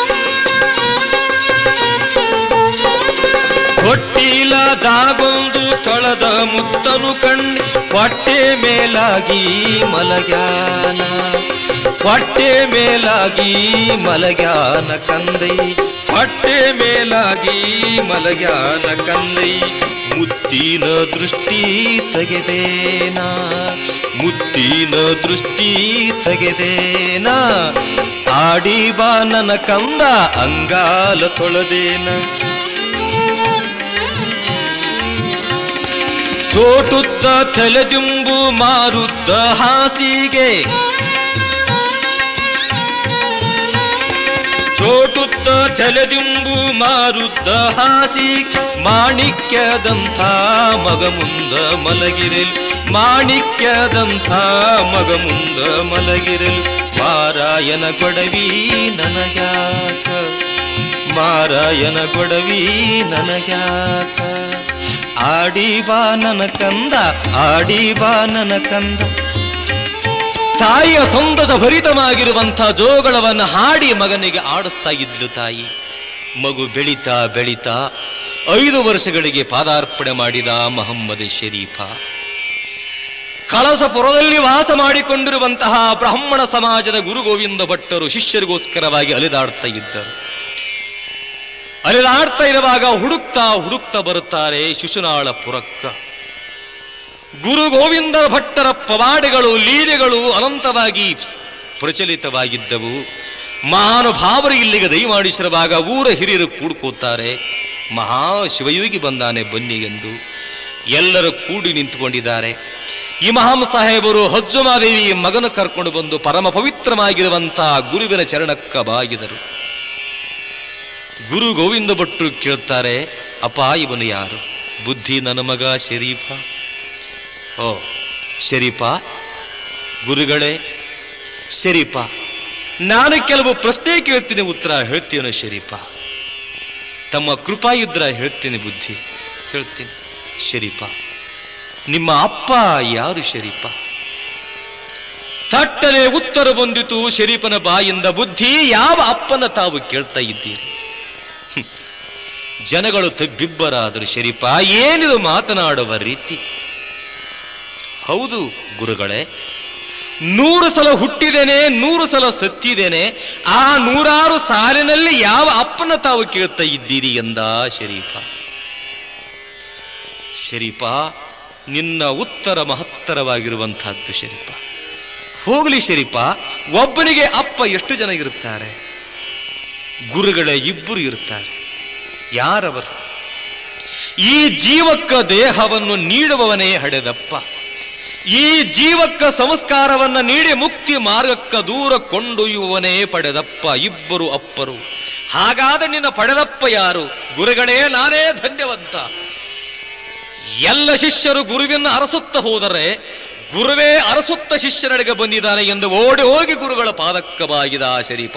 ತೊಟ್ಟಿಲದಾಗೊಂದು ತೊಳೆದ ಮುತ್ತನು ಕಂಡೆ ಹೊಟ್ಟೆ ಮೇಲಾಗಿ ಮಲಗ್ಯಾನ ಹೊಟ್ಟೆ ಮೇಲಾಗಿ ಮಲಗ್ಯಾನ ಕಂದೈ ಹೊಟ್ಟೆ ಮೇಲಾಗಿ ಮಲಗ್ಯಾನ ಕಂದೈ ಮುತ್ತಿನ ದೃಷ್ಟಿ ತೆಗೆದೇನಾ ಮುತ್ತಿನ ದೃಷ್ಟಿ ತೆಗೆದೇನಾ ಆಡಿ ಬಾ ನನ್ನ ಕಂದ ಅಂಗಾಲ ತೊಳೆದೇನ ಚೋಟುತ್ತ ತಲೆದಿಂಬು ಮಾರುತ್ತ ಹಾಸಿಗೆ ಚೋಟುತ್ತ ತಲೆದಿಂಬು ಮಾರುತ್ತ ಹಾಸಿ ಮಾಣಿಕ್ಯದಂಥ ಮಗ ಮುಂದ ಮಲಗಿರಲಿ ಮಾಣಿಕ್ಯದಂಥ ಮಗ ಮುಂದ ಮಲಗಿರಲಿ ಮಾರಾಯನ ಕೊಡವಿ ನನಗ್ಯಾಕ ಮಾರಾಯನ ಕೊಡವಿ ನನಗ್ಯಾಕ ಆಡಿ ಬಾ ನನ್ನ ಕಂದ ಆಡಿ ಬಾ ನನ್ನ ಕಂದ ತಾಯಿಯ ಸಂತಸ ಭರಿತವಾಗಿರುವಂಥ ಜೋಗಳವನ್ನು ಹಾಡಿ ಮಗನಿಗೆ ಆಡಿಸ್ತಾ ಇದ್ಲು ತಾಯಿ ಮಗು ಬೆಳೀತಾ ಬೆಳೀತಾ ಐದು ವರ್ಷಗಳಿಗೆ ಪಾದಾರ್ಪಣೆ ಮಾಡಿದ ಮಹಮ್ಮದ್ ಶರೀಫ ಕಳಸಪುರದಲ್ಲಿ ವಾಸ ಮಾಡಿಕೊಂಡಿರುವಂತಹ ಬ್ರಾಹ್ಮಣ ಸಮಾಜದ ಗುರು ಗೋವಿಂದ ಭಟ್ಟರು ಶಿಷ್ಯರಿಗೋಸ್ಕರವಾಗಿ ಅಲಿದಾಡ್ತಾ ಇದ್ದರು ಅಲಿದಾಡ್ತಾ ಇರುವಾಗ ಹುಡುಕ್ತಾ ಹುಡುಕ್ತಾ ಬರುತ್ತಾರೆ ಶಿಶುನಾಳ ಪುರಕ್ಕ ಗುರು ಗೋವಿಂದ ಭಟ್ಟರ ಪವಾಡೆಗಳು ಲೀಲೆಗಳು ಅನಂತವಾಗಿ ಪ್ರಚಲಿತವಾಗಿದ್ದವು ಮಹಾನುಭಾವರು ಇಲ್ಲಿಗೆ ದಯಮಾಡಿಸಿರುವಾಗ ಊರ ಹಿರಿಯರು ಕೂಡ್ಕೋತಾರೆ ಮಹಾ ಶಿವಯೋಗಿ ಬಂದಾನೆ ಬನ್ನಿ ಎಂದು ಎಲ್ಲರೂ ಕೂಡಿ ನಿಂತುಕೊಂಡಿದ್ದಾರೆ ಇಮಾಮ್ ಸಾಹೇಬರು ಹಜ್ಜುಮಾದೇವಿ ಮಗನ ಕರ್ಕೊಂಡು ಬಂದು ಪರಮ ಪವಿತ್ರವಾಗಿರುವಂತಹ ಗುರುವಿನ ಚರಣಕ್ಕ ಬಾಗಿದರು ಗುರು ಗೋವಿಂದ ಭಟ್ರು ಕೇಳ್ತಾರೆ ಅಪ್ಪ ಇವನು ಯಾರು ಬುದ್ಧಿ ನನ್ನ ಮಗ ಶರೀಫ ಓ ಶರೀಫ ಗುರುಗಳೇ ಶರೀಫ ನಾನು ಕೆಲವು ಪ್ರಶ್ನೆ ಕೇಳ್ತೀನಿ ಉತ್ತರ ಹೇಳ್ತೀನೋ ಶರೀಫ ತಮ್ಮ ಕೃಪಾ ಇದ್ರ ಹೇಳ್ತೀನಿ ಬುದ್ಧಿ ಹೇಳ್ತೀನಿ ಶರೀಫ ನಿಮ್ಮ ಅಪ್ಪ ಯಾರು ಶರೀಫ ತಟ್ಟನೆ ಉತ್ತರ ಬಂದಿತು ಶರೀಫನ ಬಾಯಿಂದ ಬುದ್ಧಿ ಯಾವ ಅಪ್ಪನ ತಾವು ಕೇಳ್ತಾ ಇದ್ದೀರಿ ಹ್ಮ್. ಜನಗಳು ತಬ್ಬಿಬ್ಬರಾದರು ಶರೀಫ ಏನಿದು ಮಾತನಾಡುವ ರೀತಿ ಹೌದು ಗುರುಗಳೇ ನೂರು ಸಲ ಹುಟ್ಟಿದ್ದೇನೆ ನೂರು ಸಲ ಸತ್ತಿದ್ದೇನೆ ಆ ನೂರಾರು ಸಾಲಿನಲ್ಲಿ ಯಾವ ಅಪ್ಪನ ತಾವು ಕೇಳ್ತಾ ಇದ್ದೀರಿ ಎಂದ ಶರೀಫ ಶರೀಫ ನಿನ್ನ ಉತ್ತರ ಮಹತ್ತರವಾಗಿರುವಂತಹದ್ದು ಶರೀಫ ಹೋಗಲಿ ಶರೀಫ ಒಬ್ಬನಿಗೆ ಅಪ್ಪ ಎಷ್ಟು ಜನ ಇರುತ್ತಾರೆ ಗುರುಗಳ ಇಬ್ಬರು ಇರುತ್ತಾರೆ ಯಾರವರು ಈ ಜೀವಕ್ಕ ದೇಹವನ್ನು ನೀಡುವವನೇ ಹಡೆದಪ್ಪ ಈ ಜೀವಕ್ಕ ಸಂಸ್ಕಾರವನ್ನ ನೀಡಿ ಮುಕ್ತಿ ಮಾರ್ಗಕ್ಕ ದೂರ ಕೊಂಡೊಯ್ಯುವವನೇ ಪಡೆದಪ್ಪ ಇಬ್ಬರು ಅಪ್ಪರು ಹಾಗಾದ ನಿನ್ನ ಪಡೆದಪ್ಪ ಯಾರು ಗುರುಗಳೇ ನಾನೇ ಧನ್ಯವಂತ ಎಲ್ಲ ಶಿಷ್ಯರು ಗುರುವಿನ ಅರಸುತ್ತ ಹೋದರೆ ಗುರುವೇ ಅರಸುತ್ತ ಶಿಷ್ಯನಡೆಗೆ ಬಂದಿದ್ದಾನೆ ಎಂದು ಓಡಿ ಹೋಗಿ ಗುರುಗಳ ಪಾದಕ್ಕ ಬಾಗಿದ ಆ ಶರೀಫ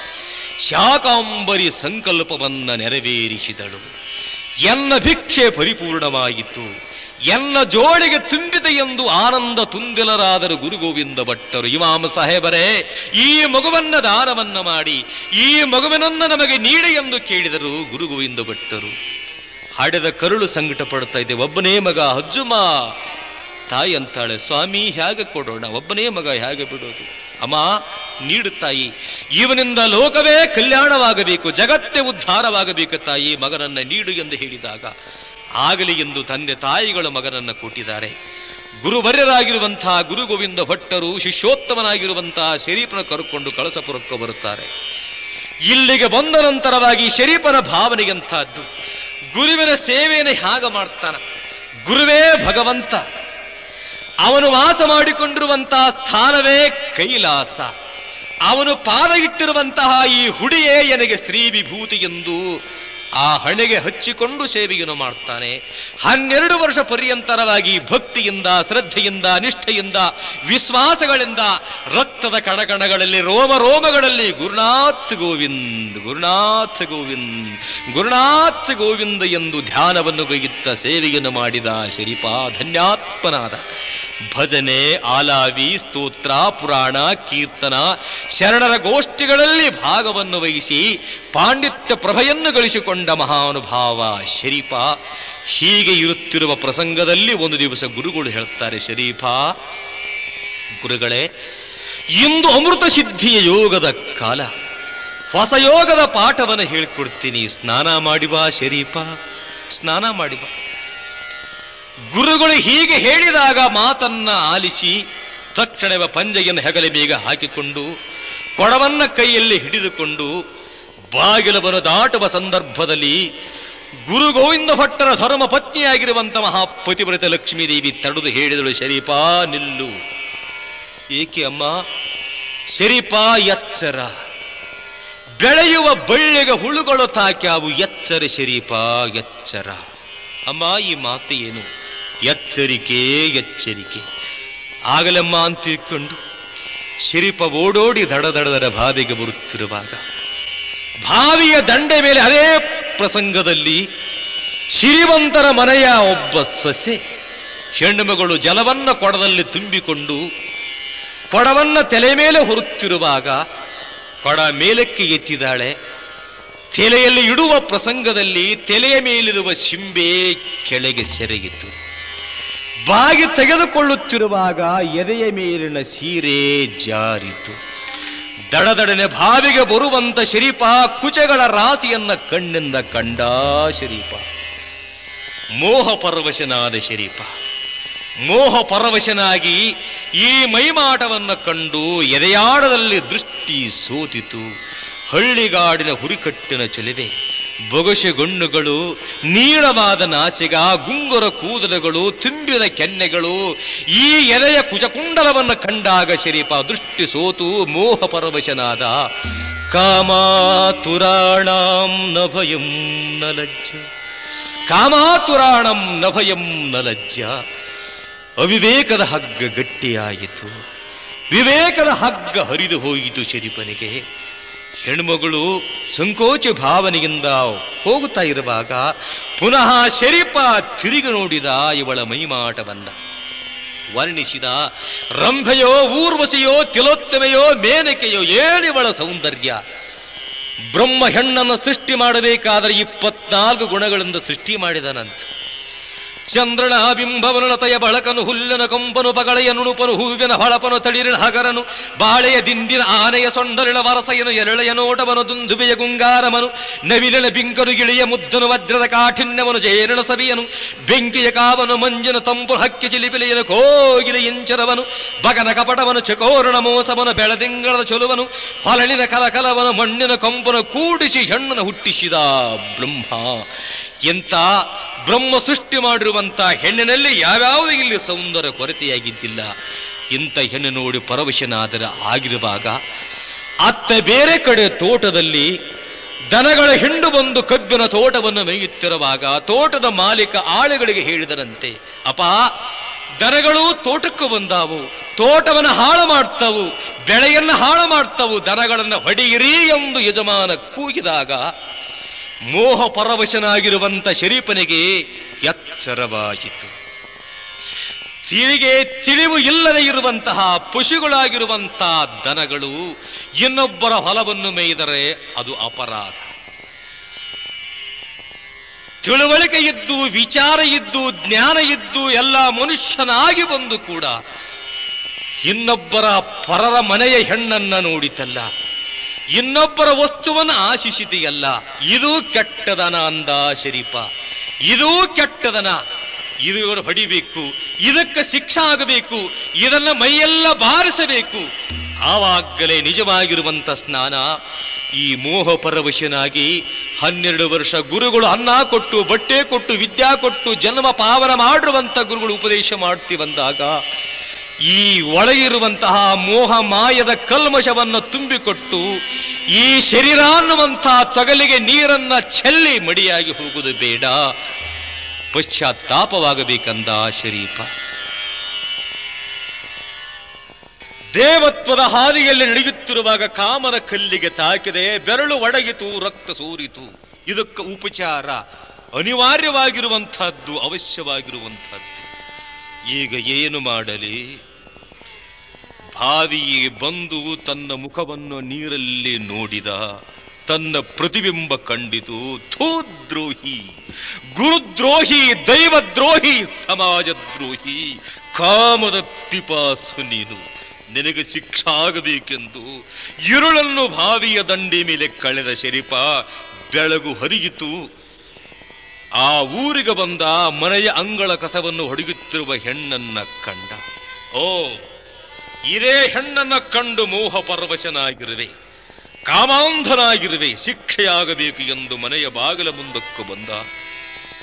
ಶಾಕಾಂಬರಿ ಸಂಕಲ್ಪವನ್ನ ನೆರವೇರಿಸಿದಳು ಎನ್ನ ಭಿಕ್ಷೆ ಪರಿಪೂರ್ಣವಾಯಿತು ಎನ್ನ ಜೋಳಿಗೆ ತುಂಬಿದೆ ಎಂದು ಆನಂದ ತುಂದಿಲರಾದರು ಗುರು ಗೋವಿಂದ ಭಟ್ಟರು ಇಮಾಮ ಸಾಹೇಬರೇ ಈ ಮಗುವನ್ನ ದಾನವನ್ನ ಮಾಡಿ ಈ ಮಗುವಿನನ್ನ ನಮಗೆ ನೀಡಿ ಎಂದು ಕೇಳಿದರು ಗುರು ಗೋವಿಂದ ಭಟ್ಟರು ಹಾಡಿದ ಕರುಳು ಸಂಕಟ ಪಡ್ತಾ ಇದೆ ಒಬ್ಬನೇ ಮಗ ಹಜ್ಜುಮ ತಾಯಿ ಅಂತಾಳೆ ಸ್ವಾಮಿ ಹೇಗೆ ಕೊಡೋಣ ಒಬ್ಬನೇ ಮಗ ಹೇಗೆ ಬಿಡೋದು ಅಮ್ಮ ನೀಡು ತಾಯಿ ಇವನಿಂದ ಲೋಕವೇ ಕಲ್ಯಾಣವಾಗಬೇಕು ಜಗತ್ತೇ ಉದ್ಧಾರವಾಗಬೇಕು ತಾಯಿ ಮಗನನ್ನ ನೀಡು ಎಂದು ಹೇಳಿದಾಗ ಆಗಲಿ ಎಂದು ತಂದೆ ತಾಯಿಗಳು ಮಗನನ್ನ ಕೊಟ್ಟಿದ್ದಾರೆ ಗುರುವರ್ಯರಾಗಿರುವಂತಹ ಗುರು ಗೋವಿಂದ ಭಟ್ಟರು ಶಿಷ್ಯೋತ್ತಮನಾಗಿರುವಂತಹ ಶರೀಫನ ಕರ್ಕೊಂಡು ಕಳಸಪುರಕ್ಕೆ ಬರುತ್ತಾರೆ ಇಲ್ಲಿಗೆ ಬಂದ ನಂತರವಾಗಿ ಶರೀಫನ ಭಾವನೆಗೆಂತಹದ್ದು ಗುರುವಿನ ಸೇವೆಯನ್ನು ಹೇಗೆ ಮಾಡ್ತಾನ ಗುರುವೇ ಭಗವಂತ ಅವನು ವಾಸ ಮಾಡಿಕೊಂಡಿರುವಂತಹ ಸ್ಥಾನವೇ ಕೈಲಾಸ ಅವನು ಪಾದ ಇಟ್ಟಿರುವಂತಹ ಈ ಹುಡಿಯೇ ನನಗೆ ಸ್ತ್ರೀ ವಿಭೂತಿ ಎಂದು ಆ ಹಣೆಗೆ ಹಚ್ಚಿಕೊಂಡು ಸೇವೆಯನ್ನು ಮಾಡ್ತಾನೆ ಹನ್ನೆರಡು ವರ್ಷ ಪರ್ಯಂತರವಾಗಿ ಭಕ್ತಿಯಿಂದ ಶ್ರದ್ಧೆಯಿಂದ ನಿಷ್ಠೆಯಿಂದ ವಿಶ್ವಾಸಗಳಿಂದ ರಕ್ತದ ಕಣಕಣಗಳಲ್ಲಿ ರೋಮ ರೋಮಗಳಲ್ಲಿ ಗುರುನಾಥ್ ಗೋವಿಂದ್ ಗುರುನಾಥ್ ಗೋವಿಂದ್ ಗುರುನಾಥ್ ಗೋವಿಂದ ಎಂದು ಧ್ಯಾನವನ್ನು ಗೈಯುತ್ತ ಸೇವೆಯನ್ನು ಮಾಡಿದ ಶರೀಫ ಧನ್ಯಾತ್ಮನಾದ ಭಜನೆ ಆಲಾವಿ ಸ್ತೋತ್ರ ಪುರಾಣ ಕೀರ್ತನ ಶರಣರ ಗೋಷ್ಠಿಗಳಲ್ಲಿ ಭಾಗವನ್ನು ವಹಿಸಿ ಪಾಂಡಿತ್ಯ ಪ್ರಭೆಯನ್ನು ಗಳಿಸಿಕೊಂಡ ಮಹಾನುಭಾವ ಶರೀಫ ಹೀಗೆ ಇರುತ್ತಿರುವ ಪ್ರಸಂಗದಲ್ಲಿ ಒಂದು ದಿವಸ ಗುರುಗಳು ಹೇಳ್ತಾರೆ ಶರೀಫ ಗುರುಗಳೇ ಇಂದು ಅಮೃತ ಸಿದ್ಧಿಯ ಯೋಗದ ಕಾಲ ಹೊಸ ಯೋಗದ ಪಾಠವನ್ನು ಹೇಳಿಕೊಡ್ತೀನಿ ಸ್ನಾನ ಮಾಡಿ ಬಾ ಶರೀಫ ಸ್ನಾನ ಮಾಡಿ ಬಾ ಗುರುಗಳು ಹೀಗೆ ಹೇಳಿದಾಗ ಮಾತನ್ನ ಆಲಿಸಿ ತಕ್ಷಣವೇ ಪಂಜೆಯನ್ನು ಹೆಗಲ ಬೇಗ ಹಾಕಿಕೊಂಡು ಕೊಡವನ್ನ ಕೈಯಲ್ಲಿ ಹಿಡಿದುಕೊಂಡು ಬಾಗಿಲವನ್ನು ದಾಟುವ ಸಂದರ್ಭದಲ್ಲಿ ಗುರು ಗೋವಿಂದ ಭಟ್ಟರ ಧರ್ಮ ಪತ್ನಿಯಾಗಿರುವಂತ ಮಹಾಪತಿವ್ರತ ಲಕ್ಷ್ಮೀದೇವಿ ತಡೆದು ಹೇಳಿದಳು ಶರೀಪ ನಿಲ್ಲು ಏಕೆ ಅಮ್ಮ ಶರೀಪ ಎಚ್ಚರ ಬೆಳೆಯುವ ಬಳ್ಳಿಗೆ ಹುಳುಗಳು ತಾಕ್ಯಾವು ಎಚ್ಚರ ಶರೀಪ ಎಚ್ಚರ ಅಮ್ಮ ಈ ಮಾತು ಏನು ಎಚ್ಚರಿಕೆ ಎಚ್ಚರಿಕೆ ಆಗಲಮ್ಮ ಅಂತ ತಿಳ್ಕೊಂಡು ಶರೀಪ ಓಡೋಡಿ ದಡದಡದರ ಬಾವಿಗೆ ಬರುತ್ತಿರುವಾಗ ಬಾವಿಯ ದಂಡೆ ಮೇಲೆ ಅದೇ ಪ್ರಸಂಗದಲ್ಲಿ ಶ್ರೀಮಂತರ ಮನೆಯ ಒಬ್ಬ ಸೊಸೆ ಹೆಣ್ಣು ಮಗಳು ಜಲವನ್ನ ಕೊಡದಲ್ಲಿ ತುಂಬಿಕೊಂಡು ಕೊಡವನ್ನ ತಲೆ ಮೇಲೆ ಹೊರುತ್ತಿರುವಾಗ ಕೊಡ ಮೇಲಕ್ಕೆ ಎತ್ತಿದಾಳೆ ತಲೆಯಲ್ಲಿ ಇಡುವ ಪ್ರಸಂಗದಲ್ಲಿ ತಲೆಯ ಮೇಲಿರುವ ಶಿಂಬೆ ಕೆಳಗೆ ಸೆರೆಗಿತು ಬಾಗಿ ತೆಗೆದುಕೊಳ್ಳುತ್ತಿರುವಾಗ ಎದೆಯ ಮೇಲಿನ ಸೀರೆ ಜಾರಿತು ದಡದಡನೆ ಬಾವಿಗೆ ಬರುವಂತ ಶರೀಪ ಕುಚಗಳ ರಾಶಿಯನ್ನ ಕಣ್ಣಿಂದ ಕಂಡ ಶರೀಪ ಮೋಹ ಪರವಶನಾದ ಶರೀಪ ಮೋಹ ಪರವಶನಾಗಿ ಈ ಮೈಮಾಟವನ್ನ ಕಂಡು ಎದೆಯಾಡದಲ್ಲಿ ದೃಷ್ಟಿ ಸೋತಿತು ಹಳ್ಳಿಗಾಡಿನ ಹುರಿಕಟ್ಟಿನ ಚೊಲಿವೆ ಬೊಗಸೆಗೊಣ್ಣುಗಳು ನೀಳವಾದ ನಾಸಿಗ ಗುಂಗುರ ಕೂದಲುಗಳು ತುಂಬಿದ ಕೆನ್ನೆಗಳು ಈ ಎದೆಯ ಕುಚಕುಂಡಲವನ್ನು ಕಂಡಾಗ ಶರೀಪ ದೃಷ್ಟಿ ಸೋತು ಮೋಹ ಪರವಶನಾದ ಕಾಮಾತುರಾಣಾಂ ನ ಭಯಂ ನ ಲಜ್ಜ ಕಾಮಾತುರಾಣಂ ನ ಭಯಂ ನ ಲಜ್ಜ ಅವಿವೇಕದ ಹಗ್ಗ ಗಟ್ಟಿಯಾಯಿತು ವಿವೇಕದ ಹಗ್ಗ ಹರಿದು ಹೋಯಿತು ಶರೀಪನಿಗೆ ಹೆಣ್ಮಗಳು ಸಂಕೋಚ ಭಾವನೆಯಿಂದ ಹೋಗುತ್ತಾ ಇರುವಾಗ ಪುನಃ ಶರೀಪ ತಿರುಗಿ ನೋಡಿದ ಇವಳ ಮೈಮಾಟವನ್ನ ವರ್ಣಿಸಿದ ರಂಭೆಯೋ ಊರ್ವಶಿಯೋ ತಿಲೋತ್ತಮೆಯೋ ಮೇನಕೆಯೋ ಏನಿವಳ ಸೌಂದರ್ಯ ಬ್ರಹ್ಮ ಹೆಣ್ಣನ್ನು ಸೃಷ್ಟಿ ಮಾಡಬೇಕಾದರೆ ಇಪ್ಪತ್ನಾಲ್ಕು ಗುಣಗಳಿಂದ ಸೃಷ್ಟಿ ಮಾಡಿದನಂತ ಚಂದ್ರನ ಬಿಂಬವನು ಲತೆಯ ಬಳಕನು ಹುಲ್ಲಿನ ಕೊಂಬನು ಪಗಳೆಯ ನುಣುಪನು ಹೂವಿನ ಹೊಳಪನು ತಳಿರಿನ ಹಗರನು ಬಾಳೆಯ ದಿಂಡಿನ ಆನೆಯ ಸೊಂಡಲಿನ ವರಸೆಯನು ಎರಳೆಯ ನೋಟವನು ದುಂದುಬೆಯ ಗುಂಗಾರಮನು ನವಿಲಿನ ಬಿಂಕನು ಗಿಳಿಯ ಮುದ್ದನು ವಜ್ರದ ಕಾಠಿಣ್ಯವನು ಜೇರಿನ ಸವಿಯನು ಬೆಂಕಿಯ ಕಾವನು ಮಂಜಿನ ತಂಪು ಹಕ್ಕಿ ಚಿಲಿಪಿಲಿಯನು ಕೋಗಿಲ ಇಂಚರವನು ಬಗನ ಕಪಟವನು ಚಕೋರಣ ಮೋಸವನು ಬೆಳದಿಂಗಳದ ಚೊಲುವನು ಹೊಲಳಿನ ಕಲಕಲವನು ಮಣ್ಣಿನ ಕೊಂಪನು ಕೂಡಿಸಿ ಹೆಣ್ಣನ್ನು ಹುಟ್ಟಿಸಿದ ಬ್ರಹ್ಮ ಎಂತ ಬ್ರಹ್ಮ ಸೃಷ್ಟಿ ಮಾಡಿರುವಂತ ಹೆಣ್ಣಿನಲ್ಲಿ ಯಾವ್ಯಾವುದು ಇಲ್ಲಿ ಸೌಂದರ್ಯ ಕೊರತೆಯಾಗಿದ್ದಿಲ್ಲ ಇಂಥ ಹೆಣ್ಣು ನೋಡಿ ಪರವಶನಾದರ ಆಗಿರುವಾಗ ಅತ್ತ ಬೇರೆ ಕಡೆ ತೋಟದಲ್ಲಿ ದನಗಳ ಹಿಂಡು ಬಂದು ಕಬ್ಬಿನ ತೋಟವನ್ನು ಮೇಯುತ್ತಿರುವಾಗ ತೋಟದ ಮಾಲೀಕ ಆಳುಗಳಿಗೆ ಹೇಳಿದರಂತೆ ಅಪ ದನಗಳು ತೋಟಕ್ಕೆ ಬಂದಾವು ತೋಟವನ್ನು ಹಾಳು ಮಾಡ್ತಾವು ಬೆಳೆಯನ್ನು ಹಾಳು ಮಾಡ್ತಾವು ದನಗಳನ್ನು ಹೊಡೆಯಿರಿ ಎಂದು ಯಜಮಾನ ಕೂಗಿದಾಗ ಮೋಹ ಪರವಶನಾಗಿರುವಂತ ಶರೀಫನಿಗೆ ಎಚ್ಚರವಾಯಿತು ತಿಳಿಗೆ ತಿಳಿವು ಇಲ್ಲದೆ ಇರುವಂತಹ ಪಶುಗಳಾಗಿರುವಂತಹ ದನಗಳು ಇನ್ನೊಬ್ಬರ ಹೊಲವನ್ನು ಮೇಯ್ದರೆ ಅದು ಅಪರಾಧ ತಿಳುವಳಿಕೆ ಇದ್ದು ವಿಚಾರ ಇದ್ದು ಜ್ಞಾನ ಇದ್ದು ಎಲ್ಲ ಮನುಷ್ಯನಾಗಿ ಬಂದು ಕೂಡ ಇನ್ನೊಬ್ಬರ ಪರರ ಮನೆಯ ಹೆಣ್ಣನ್ನ ನೋಡಿತಲ್ಲ ಇನ್ನೊಬ್ಬರ ವಸ್ತುವನ್ನು ಆಶಿಸಿದೆಯಲ್ಲ ಇದು ಕೆಟ್ಟದನ ಅಂದ ಶರೀಫ ಇದು ಕೆಟ್ಟದನ ಇದು ಇವರು ಹೊಡಿಬೇಕು ಇದಕ್ಕೆ ಶಿಕ್ಷೆ ಆಗಬೇಕು ಇದನ್ನ ಮೈಯೆಲ್ಲ ಬಾರಿಸಬೇಕು ಆವಾಗಲೇ ನಿಜವಾಗಿರುವಂತ ಸ್ನಾನ ಈ ಮೋಹ ಪರವಶನಾಗಿ ಹನ್ನೆರಡು ವರ್ಷ ಗುರುಗಳು ಅನ್ನ ಕೊಟ್ಟು ಬಟ್ಟೆ ಕೊಟ್ಟು ವಿದ್ಯಾ ಕೊಟ್ಟು ಜನ್ಮ ಪಾವನ ಮಾಡಿರುವಂತ ಗುರುಗಳು ಉಪದೇಶ ಮಾಡ್ತಿ ಬಂದಾಗ ಈ ಒಳಗಿರುವಂತಹ ಮೋಹ ಮಾಯದ ಕಲ್ಮಶವನ್ನು ತುಂಬಿಕೊಟ್ಟು ಈ ಶರೀರ ಅನ್ನುವಂತಹ ತೊಗಲಿಗೆ ನೀರನ್ನ ಚೆಲ್ಲಿ ಮಡಿಯಾಗಿ ಹೋಗುವುದು ಬೇಡ ಪಶ್ಚಾತ್ತಾಪವಾಗಬೇಕಂದ ಶರೀಫ ದೇವತ್ವದ ಹಾದಿಯಲ್ಲಿ ನಡೆಯುತ್ತಿರುವಾಗ ಕಾಮನ ಕಲ್ಲಿಗೆ ತಾಕಿದೆ ಬೆರಳು ಒಡಗಿತು ರಕ್ತ ಸೋರಿತು ಇದಕ್ಕೆ ಉಪಚಾರ ಅನಿವಾರ್ಯವಾಗಿರುವಂತಹದ್ದು ಅವಶ್ಯವಾಗಿರುವಂತಹದ್ದು ಈಗ ಏನು ಮಾಡಲಿ ಬಾವಿಗೆ ಬಂದು ತನ್ನ ಮುಖವನ್ನು ನೀರಲ್ಲಿ ನೋಡಿದ ತನ್ನ ಪ್ರತಿಬಿಂಬ ಕಂಡಿತು ಥೂದ್ರೋಹಿ ಗುರುದ್ರೋಹಿ ದೈವದ್ರೋಹಿ ಸಮಾಜದ್ರೋಹಿ ಕಾಮದ ಪಿಪಾಸು ನೀನು ನಿನಗೆ ಶಿಕ್ಷೆ ಆಗಬೇಕೆಂದು ഇരുಳನ್ನು ಬಾವಿಯ ದಂಡಿ ಮೇಲೆ ಕಳೆದ ಶರೀಫ ಬೆಳಗು ಹರಿಯಿತು ಆ ಊರಿಗೆ ಬಂದ ಮನೆಯ ಅಂಗಳ ಕಸವನ್ನು ಹೊಡೆಯುತ್ತಿರುವ ಹೆಣ್ಣನ್ನ ಕಂಡ ಓ ಇದೇ ಹೆಣ್ಣನ್ನ ಕಂಡು ಮೋಹ ಪರವಶನಾಗಿರುವೆ ಕಾಮಾಂಧನಾಗಿರುವೆ ಶಿಕ್ಷೆಯಾಗಬೇಕು ಎಂದು ಮನೆಯ ಬಾಗಿಲ ಮುಂದಕ್ಕೂ ಬಂದ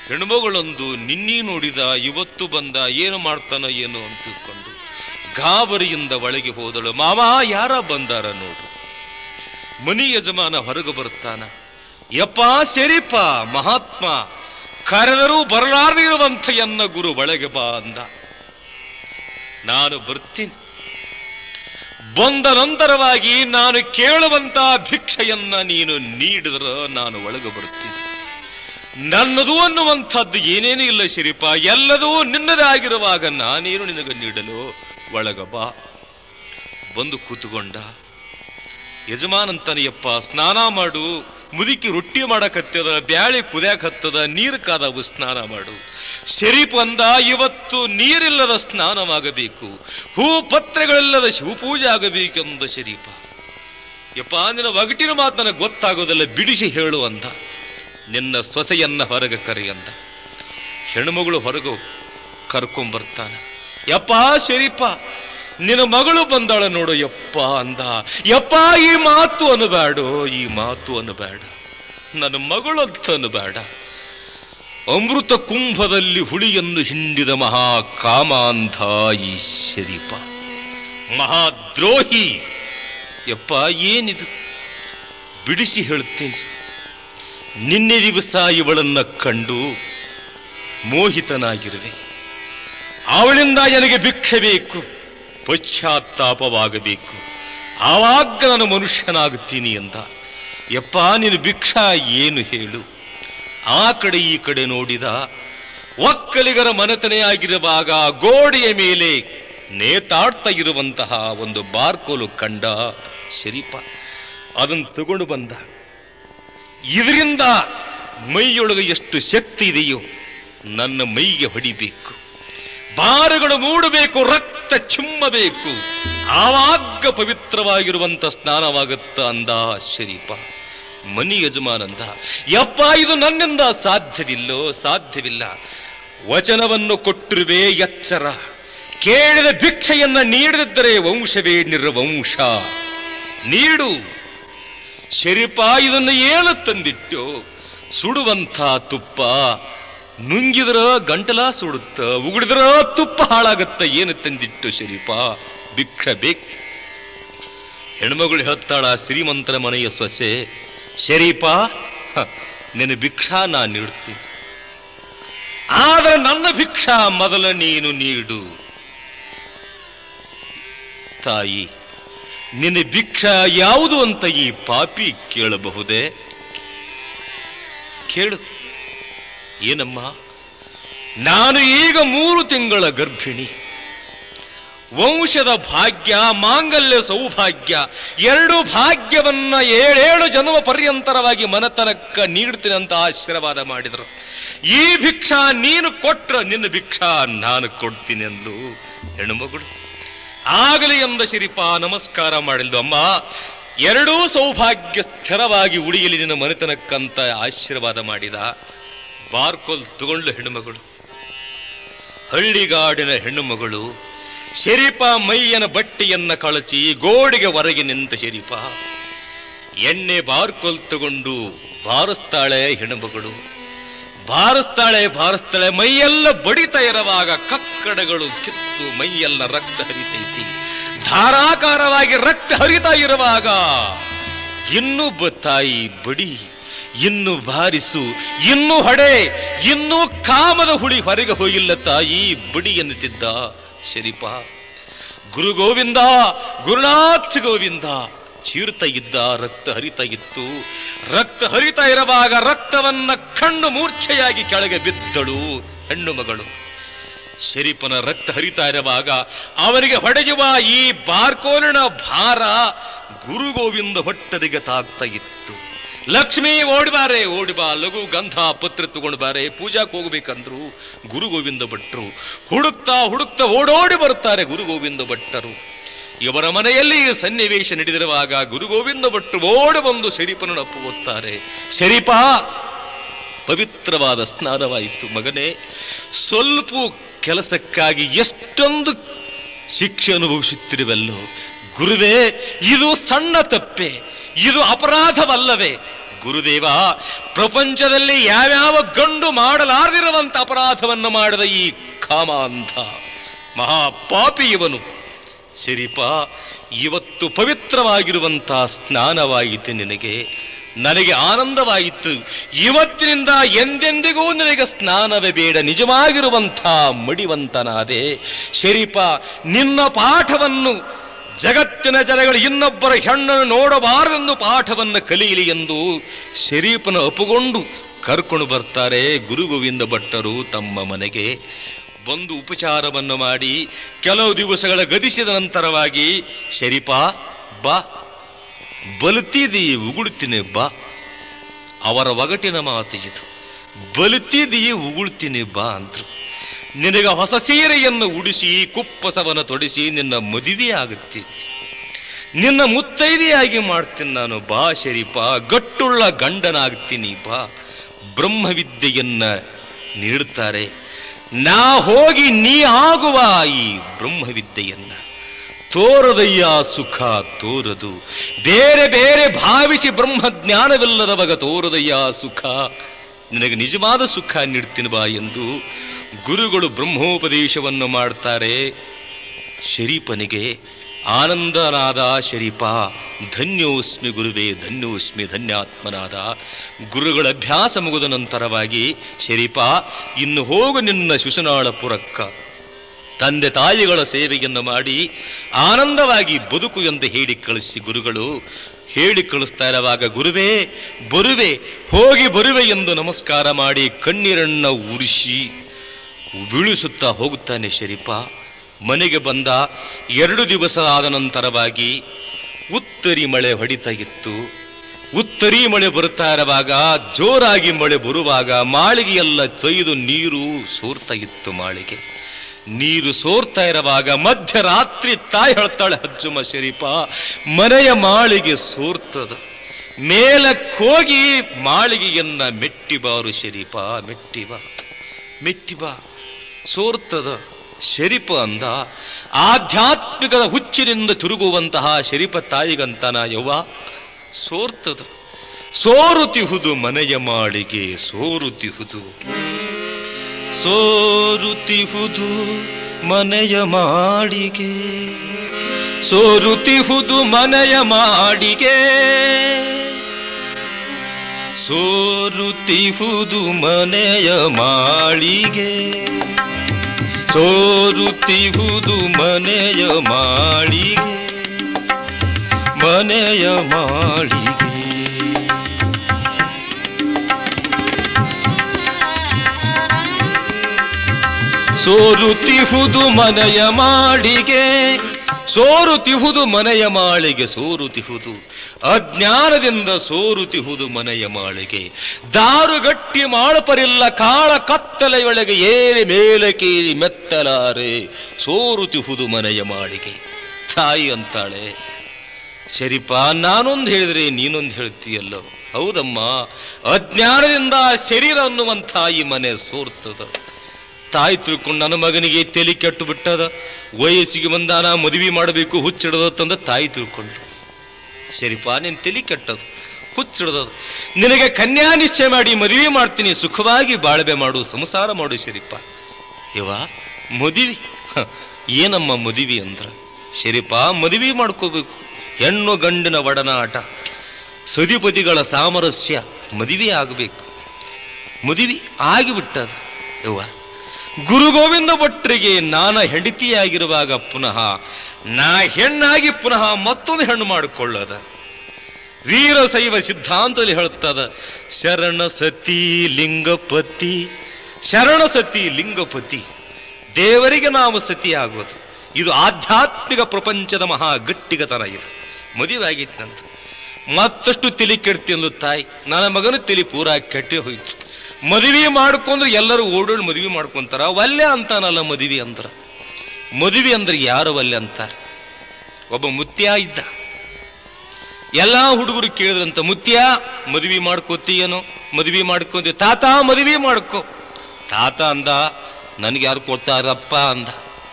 ಹೆಣ್ಮಗಳೊಂದು ನಿನ್ನಿ ನೋಡಿದ ಇವತ್ತು ಬಂದ ಏನು ಮಾಡ್ತಾನ ಏನು ಅಂತ ತಿಳ್ಕೊಂಡು ಗಾಬರಿಯಿಂದ ಒಳಗೆ ಹೋದಳು ಮಾಮ ಯಾರ ಬಂದಾರ ನೋಡು ಮನಿ ಯಜಮಾನ ಹೊರಗೆ ಬರ್ತಾನ ಯಪ್ಪ ಸರಿಪ ಮಹಾತ್ಮ ಕರೆದರೂ ಬರಲಾರದಿರುವಂಥ ಎನ್ನ ಗುರು ಒಳಗೆ ಬಾ ಅಂದ ನಾನು ಬರ್ತೀನಿ ಬಂದ ನಂತರವಾಗಿ ನಾನು ಕೇಳುವಂತ ಭಿಕ್ಷೆಯನ್ನ ನೀನು ನೀಡಿದ್ರ ನಾನು ಒಳಗೆ ಬರ್ತೀನಿ ನನ್ನದು ಅನ್ನುವಂಥದ್ದು ಏನೇನೂ ಇಲ್ಲ ಶಿರಿಪ ಎಲ್ಲದೂ ನಿನ್ನದೇ ಆಗಿರುವಾಗ ನಾನೇನು ನಿನಗೆ ನೀಡಲು ಒಳಗ ಬಾ ಬಂದು ಕೂತುಕೊಂಡ ಯಜಮಾನಂತನೆಯಪ್ಪ ಸ್ನಾನ ಮಾಡು ಮುದುಕಿ ರೊಟ್ಟಿ ಮಾಡಕತ್ತದ ಬ್ಯಾಳಿ ಕುದ್ಯಾಕ ಹತ್ತದ ನೀರು ಕಾದವು ಸ್ನಾನ ಮಾಡು ಶರೀಫ್ ಅಂದ ಇವತ್ತು ನೀರಿಲ್ಲದ ಸ್ನಾನವಾಗಬೇಕು ಹೂ ಪತ್ರೆಗಳಿಲ್ಲದ ಶಿವಪೂಜೆ ಆಗಬೇಕೆಂದ ಶರೀಫ ಯಪ್ಪ ನಿನ್ನ ಒಗಟಿನ ಮಾತು ನನಗೆ ಗೊತ್ತಾಗೋದಿಲ್ಲ ಬಿಡಿಸಿ ಹೇಳು ಅಂದ ನಿನ್ನ ಸೊಸೆಯನ್ನ ಹೊರಗೆ ಕರಿ ಅಂದ ಹೆಣ್ಮಗಳು ಹೊರಗು ಕರ್ಕೊಂಬರ್ತಾನ ಯಪ್ಪ ಶರೀಫ ನಿನ್ನ ಮಗಳು ಬಂದಾಳ ನೋಡು ಯಪ್ಪ ಅಂದ ಯಪ್ಪ ಈ ಮಾತು ಅನ್ಬೇಡ ಈ ಮಾತು ಅನ್ಬೇಡ ನನ್ನ ಮಗಳು ಅಂತ ಅನ್ಬೇಡ ಅಮೃತ ಕುಂಭದಲ್ಲಿ ಹುಳಿಯನ್ನು ಹಿಂಡಿದ ಮಹಾ ಕಾಮಾಂಧ ಈ ಶರೀಫ ಮಹಾದ್ರೋಹಿ ಯಪ್ಪ ಏನಿದು ಬಿಡಿಸಿ ಹೇಳ್ತೀನಿ ನಿನ್ನೆ ದಿವಸ ಇವಳನ್ನ ಕಂಡು ಮೋಹಿತನಾಗಿರುವೆ ಅವಳಿಂದ ನನಗೆ ಭಿಕ್ಷೆ ಬೇಕು ಪಶ್ಚಾತ್ತಾಪವಾಗಬೇಕು ಆವಾಗ ನಾನು ಮನುಷ್ಯನಾಗುತ್ತೀನಿ ಎಂದ ಯಪ್ಪ ನೀನು ಭಿಕ್ಷಾ ಏನು ಹೇಳು ಆ ಕಡೆ ಈ ಕಡೆ ನೋಡಿದ ಒಕ್ಕಲಿಗರ ಮನೆತನೆ ಆಗಿರುವಾಗ ಗೋಡೆಯ ಮೇಲೆ ನೇತಾಡ್ತಾ ಇರುವಂತಹ ಒಂದು ಬಾರ್ಕೋಲು ಕಂಡ ಶರೀಫ ಅದನ್ನು ತಗೊಂಡು ಬಂದ ಇದರಿಂದ ಮೈಯೊಳಗೆ ಎಷ್ಟು ಶಕ್ತಿ ಇದೆಯೋ ನನ್ನ ಮೈಗೆ ಹೊಡಿಬೇಕು ಬಾರುಗಳು ಮೂಡಬೇಕು ರಕ್ತ ಚಿಮ್ಮಬೇಕು ಆವಾಗ ಪವಿತ್ರವಾಗಿರುವಂತ ಸ್ನಾನವಾಗುತ್ತ ಅಂದ ಶರೀಫ ಮನಿ ಯಜಮಾನಂದ ಯಪ್ಪ ಇದು ನನ್ನಿಂದ ಸಾಧ್ಯವಿಲ್ಲೋ ಸಾಧ್ಯವಿಲ್ಲ ವಚನವನ್ನು ಕೊಟ್ಟಿರುವೆ ಎಚ್ಚರ ಕೇಳಿದ ಭಿಕ್ಷೆಯನ್ನ ನೀಡದಿದ್ದರೆ ವಂಶವೇ ನಿರ್ವಂಶ ನೀಡು ಶರೀಫ ಇದನ್ನು ಏನು ತಂದಿಟ್ಟು ಸುಡುವಂಥ ತುಪ್ಪ ನುಂಗಿದ್ರ ಗಂಟಲ ಸುಡುತ್ತ ಉಗುಳಿದ್ರ ತುಪ್ಪ ಹಾಳಾಗತ್ತ ಏನು ತಂದಿಟ್ಟು ಶರೀಫ ಭಿಕ್ಷ ಬೇಕು ಹೆಣ್ಮಗಳು ಹೇಳ್ತಾಳ ಶ್ರೀಮಂತರ ಮನೆಯ ಸೊಸೆ ಶರೀಫ ಹ, ನಿನ್ನ ಭಿಕ್ಷಾ ನಾ ನೀಡ್ತೀನಿ ಆದ್ರೆ ನನ್ನ ಭಿಕ್ಷಾ ಮೊದಲ ನೀನು ನೀಡು ತಾಯಿ ನಿನ್ನ ಭಿಕ್ಷಾ ಯಾವುದು ಅಂತ ಈ ಪಾಪಿ ಕೇಳಬಹುದೇ ಕೇಳು ಏನಮ್ಮ ನಾನು ಈಗ ಮೂರು ತಿಂಗಳ ಗರ್ಭಿಣಿ ವಂಶದ ಭಾಗ್ಯ ಮಾಂಗಲ್ಯ ಸೌಭಾಗ್ಯ ಎರಡು ಭಾಗ್ಯವನ್ನ ಏಳೇಳು ಜನ್ಮ ಪರ್ಯಂತರವಾಗಿ ಮನತನಕ್ಕ ನೀಡ್ತೀನಿ ಅಂತ ಆಶೀರ್ವಾದ ಮಾಡಿದರು ಈ ಭಿಕ್ಷಾ ನೀನು ಕೊಟ್ರ ನಿನ್ನ ಭಿಕ್ಷಾ ನಾನು ಕೊಡ್ತೀನಿ ಎಂದು ಹೆಣ್ಣುಮಗಳು ಆಗಲಿ ಎಂದ ಶಿರಿಪ ನಮಸ್ಕಾರ ಮಾಡಿಲ್ದು ಅಮ್ಮ ಎರಡೂ ಸೌಭಾಗ್ಯ ಸ್ಥಿರವಾಗಿ ಉಳಿಯಲಿ ನಿನ್ನ ಮನೆತನಕ್ಕಂತ ಆಶೀರ್ವಾದ ಮಾಡಿದ ಬಾರ್ಕೋಲ್ ತಗೊಂಡು ಹೆಣ್ಣುಮಗಳು ಹಳ್ಳಿಗಾಡಿನ ಹೆಣ್ಣುಮಗಳು ಶರೀಫ ಮೈಯನ ಬಟ್ಟೆಯನ್ನ ಕಳಚಿ ಗೋಡೆಗೆ ಹೊರಗೆ ನಿಂತ ಶರೀಫ ಎಣ್ಣೆ ಬಾರ್ಕೋಲ್ ತಗೊಂಡು ಬಾರಿಸ್ತಾಳೆ ಹೆಣ್ಣುಮಗಳು ಬಾರಿಸ್ತಾಳೆ ಬಾರಿಸ್ತಾಳೆ ಮೈಯೆಲ್ಲ ಬಡಿತಾ ಇರುವಾಗ ಕಕ್ಕಡಗಳು ಕಿತ್ತು ಮೈಯೆಲ್ಲ ರಕ್ತ ಹರಿತೈತಿ ಧಾರಾಕಾರವಾಗಿ ರಕ್ತ ಹರಿತಾ ಇರುವಾಗ ಇನ್ನೊಬ್ಬ ತಾಯಿ ಬಡಿ ಇನ್ನು ಬಾರಿಸು ಇನ್ನು ಹಡೆ ಇನ್ನೂ ಕಾಮದ ಹುಳಿ ಹೊರಗೆ ಹೋಗಿಲ್ಲ ತಾಯಿ ಬಡಿ ಎನ್ನುತ್ತಿದ್ದ ಶರೀಫ ಗುರು ಗೋವಿಂದ ಗುರುನಾಥ್ ಗೋವಿಂದ ಚೀರ್ತಾ ಇದ್ದ ರಕ್ತ ಹರಿತಾ ಇತ್ತು ರಕ್ತ ಹರಿತಾ ಇರುವಾಗ ರಕ್ತವನ್ನ ಕಣ್ಣು ಮೂರ್ಛೆಯಾಗಿ ಕೆಳಗೆ ಬಿದ್ದಳು ಹೆಣ್ಣು ಮಗಳು ಶರೀಫನ ರಕ್ತ ಹರಿತಾ ಇರುವಾಗ ಅವನಿಗೆ ಹೊಡೆಯುವ ಈ ಬಾರ್ಕೋಲಿನ ಭಾರ ಗುರು ಗೋವಿಂದ ಹೊಟ್ಟರಿಗೆ ತಾಗ್ತಾ ಇತ್ತು ಲಕ್ಷ್ಮೀ ಓಡಿಬಾರೆ ಓಡಿಬಾ ಲಘು ಗಂಧ ಪತ್ರ ತಗೊಂಡು ಬಾರೆ ಪೂಜಾಕ್ ಹೋಗ್ಬೇಕಂದ್ರು ಗುರು ಗೋವಿಂದ ಭಟ್ರು ಹುಡುಕ್ತಾ ಹುಡುಕ್ತಾ ಓಡೋಡಿ ಬರ್ತಾರೆ ಗುರು ಗೋವಿಂದ ಭಟ್ಟರು ಇವರ ಮನೆಯಲ್ಲಿ ಈ ಸನ್ನಿವೇಶ ನಡೆದಿರುವಾಗ ಗುರು ಗೋವಿಂದ ಭಟ್ರು ಓಡಿ ಬಂದು ಶರೀಫನನ್ನು ಅಪ್ಪುತ್ತಾರೆ ಶರೀಫ ಪವಿತ್ರವಾದ ಸ್ನಾನವಾಯಿತು ಮಗನೇ ಸ್ವಲ್ಪ ಕೆಲಸಕ್ಕಾಗಿ ಎಷ್ಟೊಂದು ಶಿಕ್ಷೆ ಅನುಭವಿಸುತ್ತಿರುವಲ್ಲೋ ಗುರುವೇ ಇದು ಸಣ್ಣ ತಪ್ಪೆ ಇದು ಅಪರಾಧವಲ್ಲವೇ ಗುರುದೇವ ಪ್ರಪಂಚದಲ್ಲಿ ಯಾವ್ಯಾವ ಗಂಡು ಮಾಡಲಾರದಿರುವಂತ ಅಪರಾಧವನ್ನು ಮಾಡಿದ ಈ ಕಾಮಾಂಧ ಮಹಾಪಾಪಿ ಇವನು ಸಿರಿಪ ಇವತ್ತು ಪವಿತ್ರವಾಗಿರುವಂತ ಸ್ನಾನವಾಯಿತು ನಿನಗೆ ನನಗೆ ಆನಂದವಾಯಿತು ಇವತ್ತಿನಿಂದ ಎಂದೆಂದಿಗೂ ನಿನಗೆ ಸ್ನಾನವೇ ಬೇಡ ನಿಜವಾಗಿರುವಂಥ ಮಡಿವಂತನಾದೆ ಶರೀಪ ನಿನ್ನ ಪಾಠವನ್ನು ಜಗತ್ತಿನ ಜನಗಳು ಇನ್ನೊಬ್ಬರ ಹೆಣ್ಣನ್ನು ನೋಡಬಾರದೆಂದು ಪಾಠವನ್ನು ಕಲಿಯಲಿ ಎಂದು ಶರೀಫನ ಅಪ್ಪುಕೊಂಡು ಕರ್ಕೊಂಡು ಬರ್ತಾರೆ ಗುರು ಗೋವಿಂದ ಭಟ್ಟರು ತಮ್ಮ ಮನೆಗೆ ಬಂದು ಉಪಚಾರವನ್ನು ಮಾಡಿ ಕೆಲವು ದಿವಸಗಳ ಗತಿಸಿದ ನಂತರವಾಗಿ ಶರೀಫ ಬಾ ಬಲುತ್ತಿದಿ ಉಗುಳ್ತೀನಿ ಬಾ ಅವರ ಒಗಟಿನ ಮಾತು ಇದು ಬಲುತ್ತಿದಿ ಉಗುಳ್ತೀನಿ ಬಾ ಅಂದ್ರು ನಿನಗೆ ಹೊಸ ಸೀರೆಯನ್ನು ಉಡಿಸಿ ಕುಪ್ಪಸವನ್ನು ತೊಡಿಸಿ ನಿನ್ನ ಮದುವೆ ಆಗುತ್ತೆ ನಿನ್ನ ಮುತ್ತೈದೆಯಾಗಿ ಮಾಡ್ತೀನಿ ನಾನು ಬಾ ಶರೀಫ ಗಟ್ಟುಳ್ಳ ಗಂಡನಾಗ್ತೀನಿ ಬಾ ಬ್ರಹ್ಮವಿದ್ಯೆಯನ್ನ ನೀಡುತ್ತಾರೆ ನಾ ಹೋಗಿ ನೀ ಆಗುವ ಈ ಬ್ರಹ್ಮವಿದ್ಯೆಯನ್ನ ತೋರದಯ್ಯ ಸುಖ ತೋರದು ಬೇರೆ ಬೇರೆ ಭಾವಿಸಿ ಬ್ರಹ್ಮ ಜ್ಞಾನವಿಲ್ಲದವಾಗ ತೋರದಯ್ಯ ಸುಖ ನಿನಗೆ ನಿಜವಾದ ಸುಖ ನೀಡ್ತೀನಿ ಬಾ ಎಂದು ಗುರುಗಳು ಬ್ರಹ್ಮೋಪದೇಶವನ್ನು ಮಾಡ್ತಾರೆ ಶರೀಫನಿಗೆ ಆನಂದನಾದ ಶರೀಫ ಧನ್ಯೋಸ್ಮಿ ಗುರುವೇ ಧನ್ಯೋಸ್ಮಿ ಧನ್ಯಾತ್ಮನಾದ ಗುರುಗಳ ಅಭ್ಯಾಸ ಮುಗಿದ ನಂತರವಾಗಿ ಶರೀಫ ಇನ್ನು ಹೋಗು ನಿನ್ನ ಶಿಶುನಾಳಪುರಕ್ಕ ತಂದೆ ತಾಯಿಗಳ ಸೇವೆಯನ್ನು ಮಾಡಿ ಆನಂದವಾಗಿ ಬದುಕು ಎಂದು ಹೇಳಿ ಕಳಿಸಿ ಗುರುಗಳು ಹೇಳಿ ಕಳಿಸ್ತಾ ಇರುವಾಗ ಗುರುವೇ ಬರುವೆ ಹೋಗಿ ಬರುವೆ ಎಂದು ನಮಸ್ಕಾರ ಮಾಡಿ ಕಣ್ಣೀರನ್ನ ಉರಿಸಿ ಬೀಳಿಸುತ್ತಾ ಹೋಗುತ್ತಾನೆ ಶರೀಫ ಮನೆಗೆ ಬಂದ ಎರಡು ದಿವಸ ಆದ ನಂತರವಾಗಿ ಉತ್ತರಿ ಮಳೆ ಹೊಡಿತಾ ಇತ್ತು ಉತ್ತರಿ ಮಳೆ ಬರುತ್ತಾ ಇರುವಾಗ ಜೋರಾಗಿ ಮಳೆ ಬರುವಾಗ ಮಾಳಿಗೆಯೆಲ್ಲ ತೊಯ್ದು ನೀರು ಸೋರ್ತಾ ಇತ್ತು ಮಾಳಿಗೆ ನೀರು ಸೋರ್ತಾ ಇರುವಾಗ ಮಧ್ಯರಾತ್ರಿ ತಾಯಿ ಹೇಳ್ತಾಳೆ ಹಜ್ಜುಮ ಶರೀಫ ಮನೆಯ ಮಾಳಿಗೆ ಸೋರ್ತದ ಮೇಲಕ್ಕೋಗಿ ಮಾಳಿಗೆಯನ್ನ ಮೆಟ್ಟಿಬಾರು ಶರೀಫ ಮೆಟ್ಟಿಬಾ ಮೆಟ್ಟಿಬಾ ಸೋರ್ತದ ಶರೀಫ ಅಂದ ಆಧ್ಯಾತ್ಮಿಕದ ಹುಚ್ಚಿನಿಂದ ತಿರುಗುವಂತಹ ಶರೀಫ ತಾಯಿಗಂತನ ಯವ್ವ ಸೋರ್ತದ ಸೋರುತಿಹುದು ಮನೆಯ ಮಾಳಿಗೆ ಸೋರುತಿಹುದು ಸೋರುತಿಹುದು ಮನೆಯ ಮಾಡಿಗೆ ಸೋರುತಿಹುದು ಮನೆಯ ಮಾಡಿಗೆ ಸೋರುತಿಹುದು ಮನೆಯ ಮಾಳಿಗೆ ಸೋರುತಿಹುದು ಮನೆಯ ಮಾಳಿಗೆ ಮನೆಯ ಮಾಳಿಗೆ ಸೋರುತಿಹುದು ಮನೆಯ ಮಾಡಿಗೆ ಸೋರುತಿಹುದು ಮನೆಯ ಮಾಳಿಗೆ ಸೋರುತಿಹುದು ಅಜ್ಞಾನದಿಂದ ಸೋರುತಿಹುದು ಮನೆಯ ಮಾಳಿಗೆ ದಾರುಗಟ್ಟಿ ಮಾಳಪರಿಲ್ಲ ಕಾಳ ಕತ್ತಲೆಯೊಳಗೆ ಏರಿ ಮೇಲಕೇರಿ ಮೆತ್ತಲಾರೆ ಸೋರುತಿಹುದು ಮನೆಯ ಮಾಳಿಗೆ ತಾಯಿ ಅಂತಾಳೆ ಶರೀಪ ನಾನೊಂದು ಹೇಳಿದ್ರೆ ನೀನೊಂದು ಹೇಳ್ತೀಯಲ್ಲೋ ಹೌದಮ್ಮ ಅಜ್ಞಾನದಿಂದ ಶರೀರ ಅನ್ನುವಂಥ ಈ ಮನೆ ಸೋರ್ತದ ತಾಯಿ ತಿಳ್ಕೊಂಡು ನನ್ನ ಮಗನಿಗೆ ತಲೆ ಕೆಟ್ಟು ಬಿಟ್ಟದ ವಯಸ್ಸಿಗೆ ಬಂದಾನ ಮದುವೆ ಮಾಡಬೇಕು ಹುಚ್ಚಿಡದ ತಂದ ತಾಯಿ ತಿಳ್ಕೊಂಡು ಸರಿಪಾ ನಿನ್ ತಲೆ ಕೆಟ್ಟದು ಹುಚ್ಚಿಡದದು ನಿನಗೆ ಕನ್ಯಾ ನಿಶ್ಚಯ ಮಾಡಿ ಮದುವೆ ಮಾಡ್ತೀನಿ ಸುಖವಾಗಿ ಬಾಳ್ವೆ ಮಾಡು ಸಂಸಾರ ಮಾಡು ಶರೀಪ ಇವ ಮದುವೆ ಹ, ಏನಮ್ಮ ಮದುವೆ ಅಂದ್ರ ಶರೀಪ ಮದುವೆ ಮಾಡ್ಕೋಬೇಕು ಹೆಣ್ಣು ಗಂಡಿನ ಒಡನಾಟ ಸದಿಪತಿಗಳ ಸಾಮರಸ್ಯ ಮದುವೆ ಆಗಬೇಕು ಮದುವೆ ಆಗಿಬಿಟ್ಟದು ಯವ್ವ ಗುರು ಗೋವಿಂದ ಭಟ್ರಿಗೆ ನಾನ ಹೆಂಡತಿಯಾಗಿರುವಾಗ ಪುನಃ ನಾ ಹೆಣ್ಣಾಗಿ ಪುನಃ ಮತ್ತೊಂದು ಹೆಣ್ಣು ಮಾಡಿಕೊಳ್ಳದ ವೀರಶೈವ ಸಿದ್ಧಾಂತದಲ್ಲಿ ಹೇಳುತ್ತದ ಶರಣ ಸತಿ ಲಿಂಗಪತಿ ಶರಣ ಸತಿ ಲಿಂಗಪತಿ ದೇವರಿಗೆ ನಾವು ಸತಿ ಆಗೋದು ಇದು ಆಧ್ಯಾತ್ಮಿಕ ಪ್ರಪಂಚದ ಮಹಾ ಗಟ್ಟಿಗತನ ಇದು ಮದುವೆ ಆಗಿತ್ತಂತ ಮತ್ತಷ್ಟು ತಲೆ ಕೆಡ್ತಿ ಅಂದ್ಲು ತಾಯಿ ನನ್ನ ಮಗನ ತಲೆ ಪೂರಾ ಕೆಟ್ಟೆ ಹೋಯ್ತು ಮದುವೆ ಮಾಡ್ಕೊಂಡ್ರೆ ಎಲ್ಲರೂ ಓಡೋಡಿ ಮದುವೆ ಮಾಡ್ಕೊಂತಾರ ವಲ್ಯ ಅಂತಾನಲ್ಲ ಮದುವೆ ಅಂದ್ರ ಮದುವೆ ಅಂದ್ರೆ ಯಾರು ವಲ್ಯ ಅಂತಾರ ಒಬ್ಬ ಮುತ್ಯ ಇದ್ದ ಎಲ್ಲಾ ಹುಡುಗರು ಕೇಳಿದ್ರಂತ ಮುತ್ಯ ಮದುವೆ ಮಾಡ್ಕೋತೀಯನೋ ಮದುವೆ ಮಾಡ್ಕೊಂತಿ ತಾತ ಮದುವೆ ಮಾಡ್ಕೋ ತಾತ ಅಂದ ನನಗೆ ಯಾರು ಕೊಡ್ತಾರಪ್ಪ ಅಂದ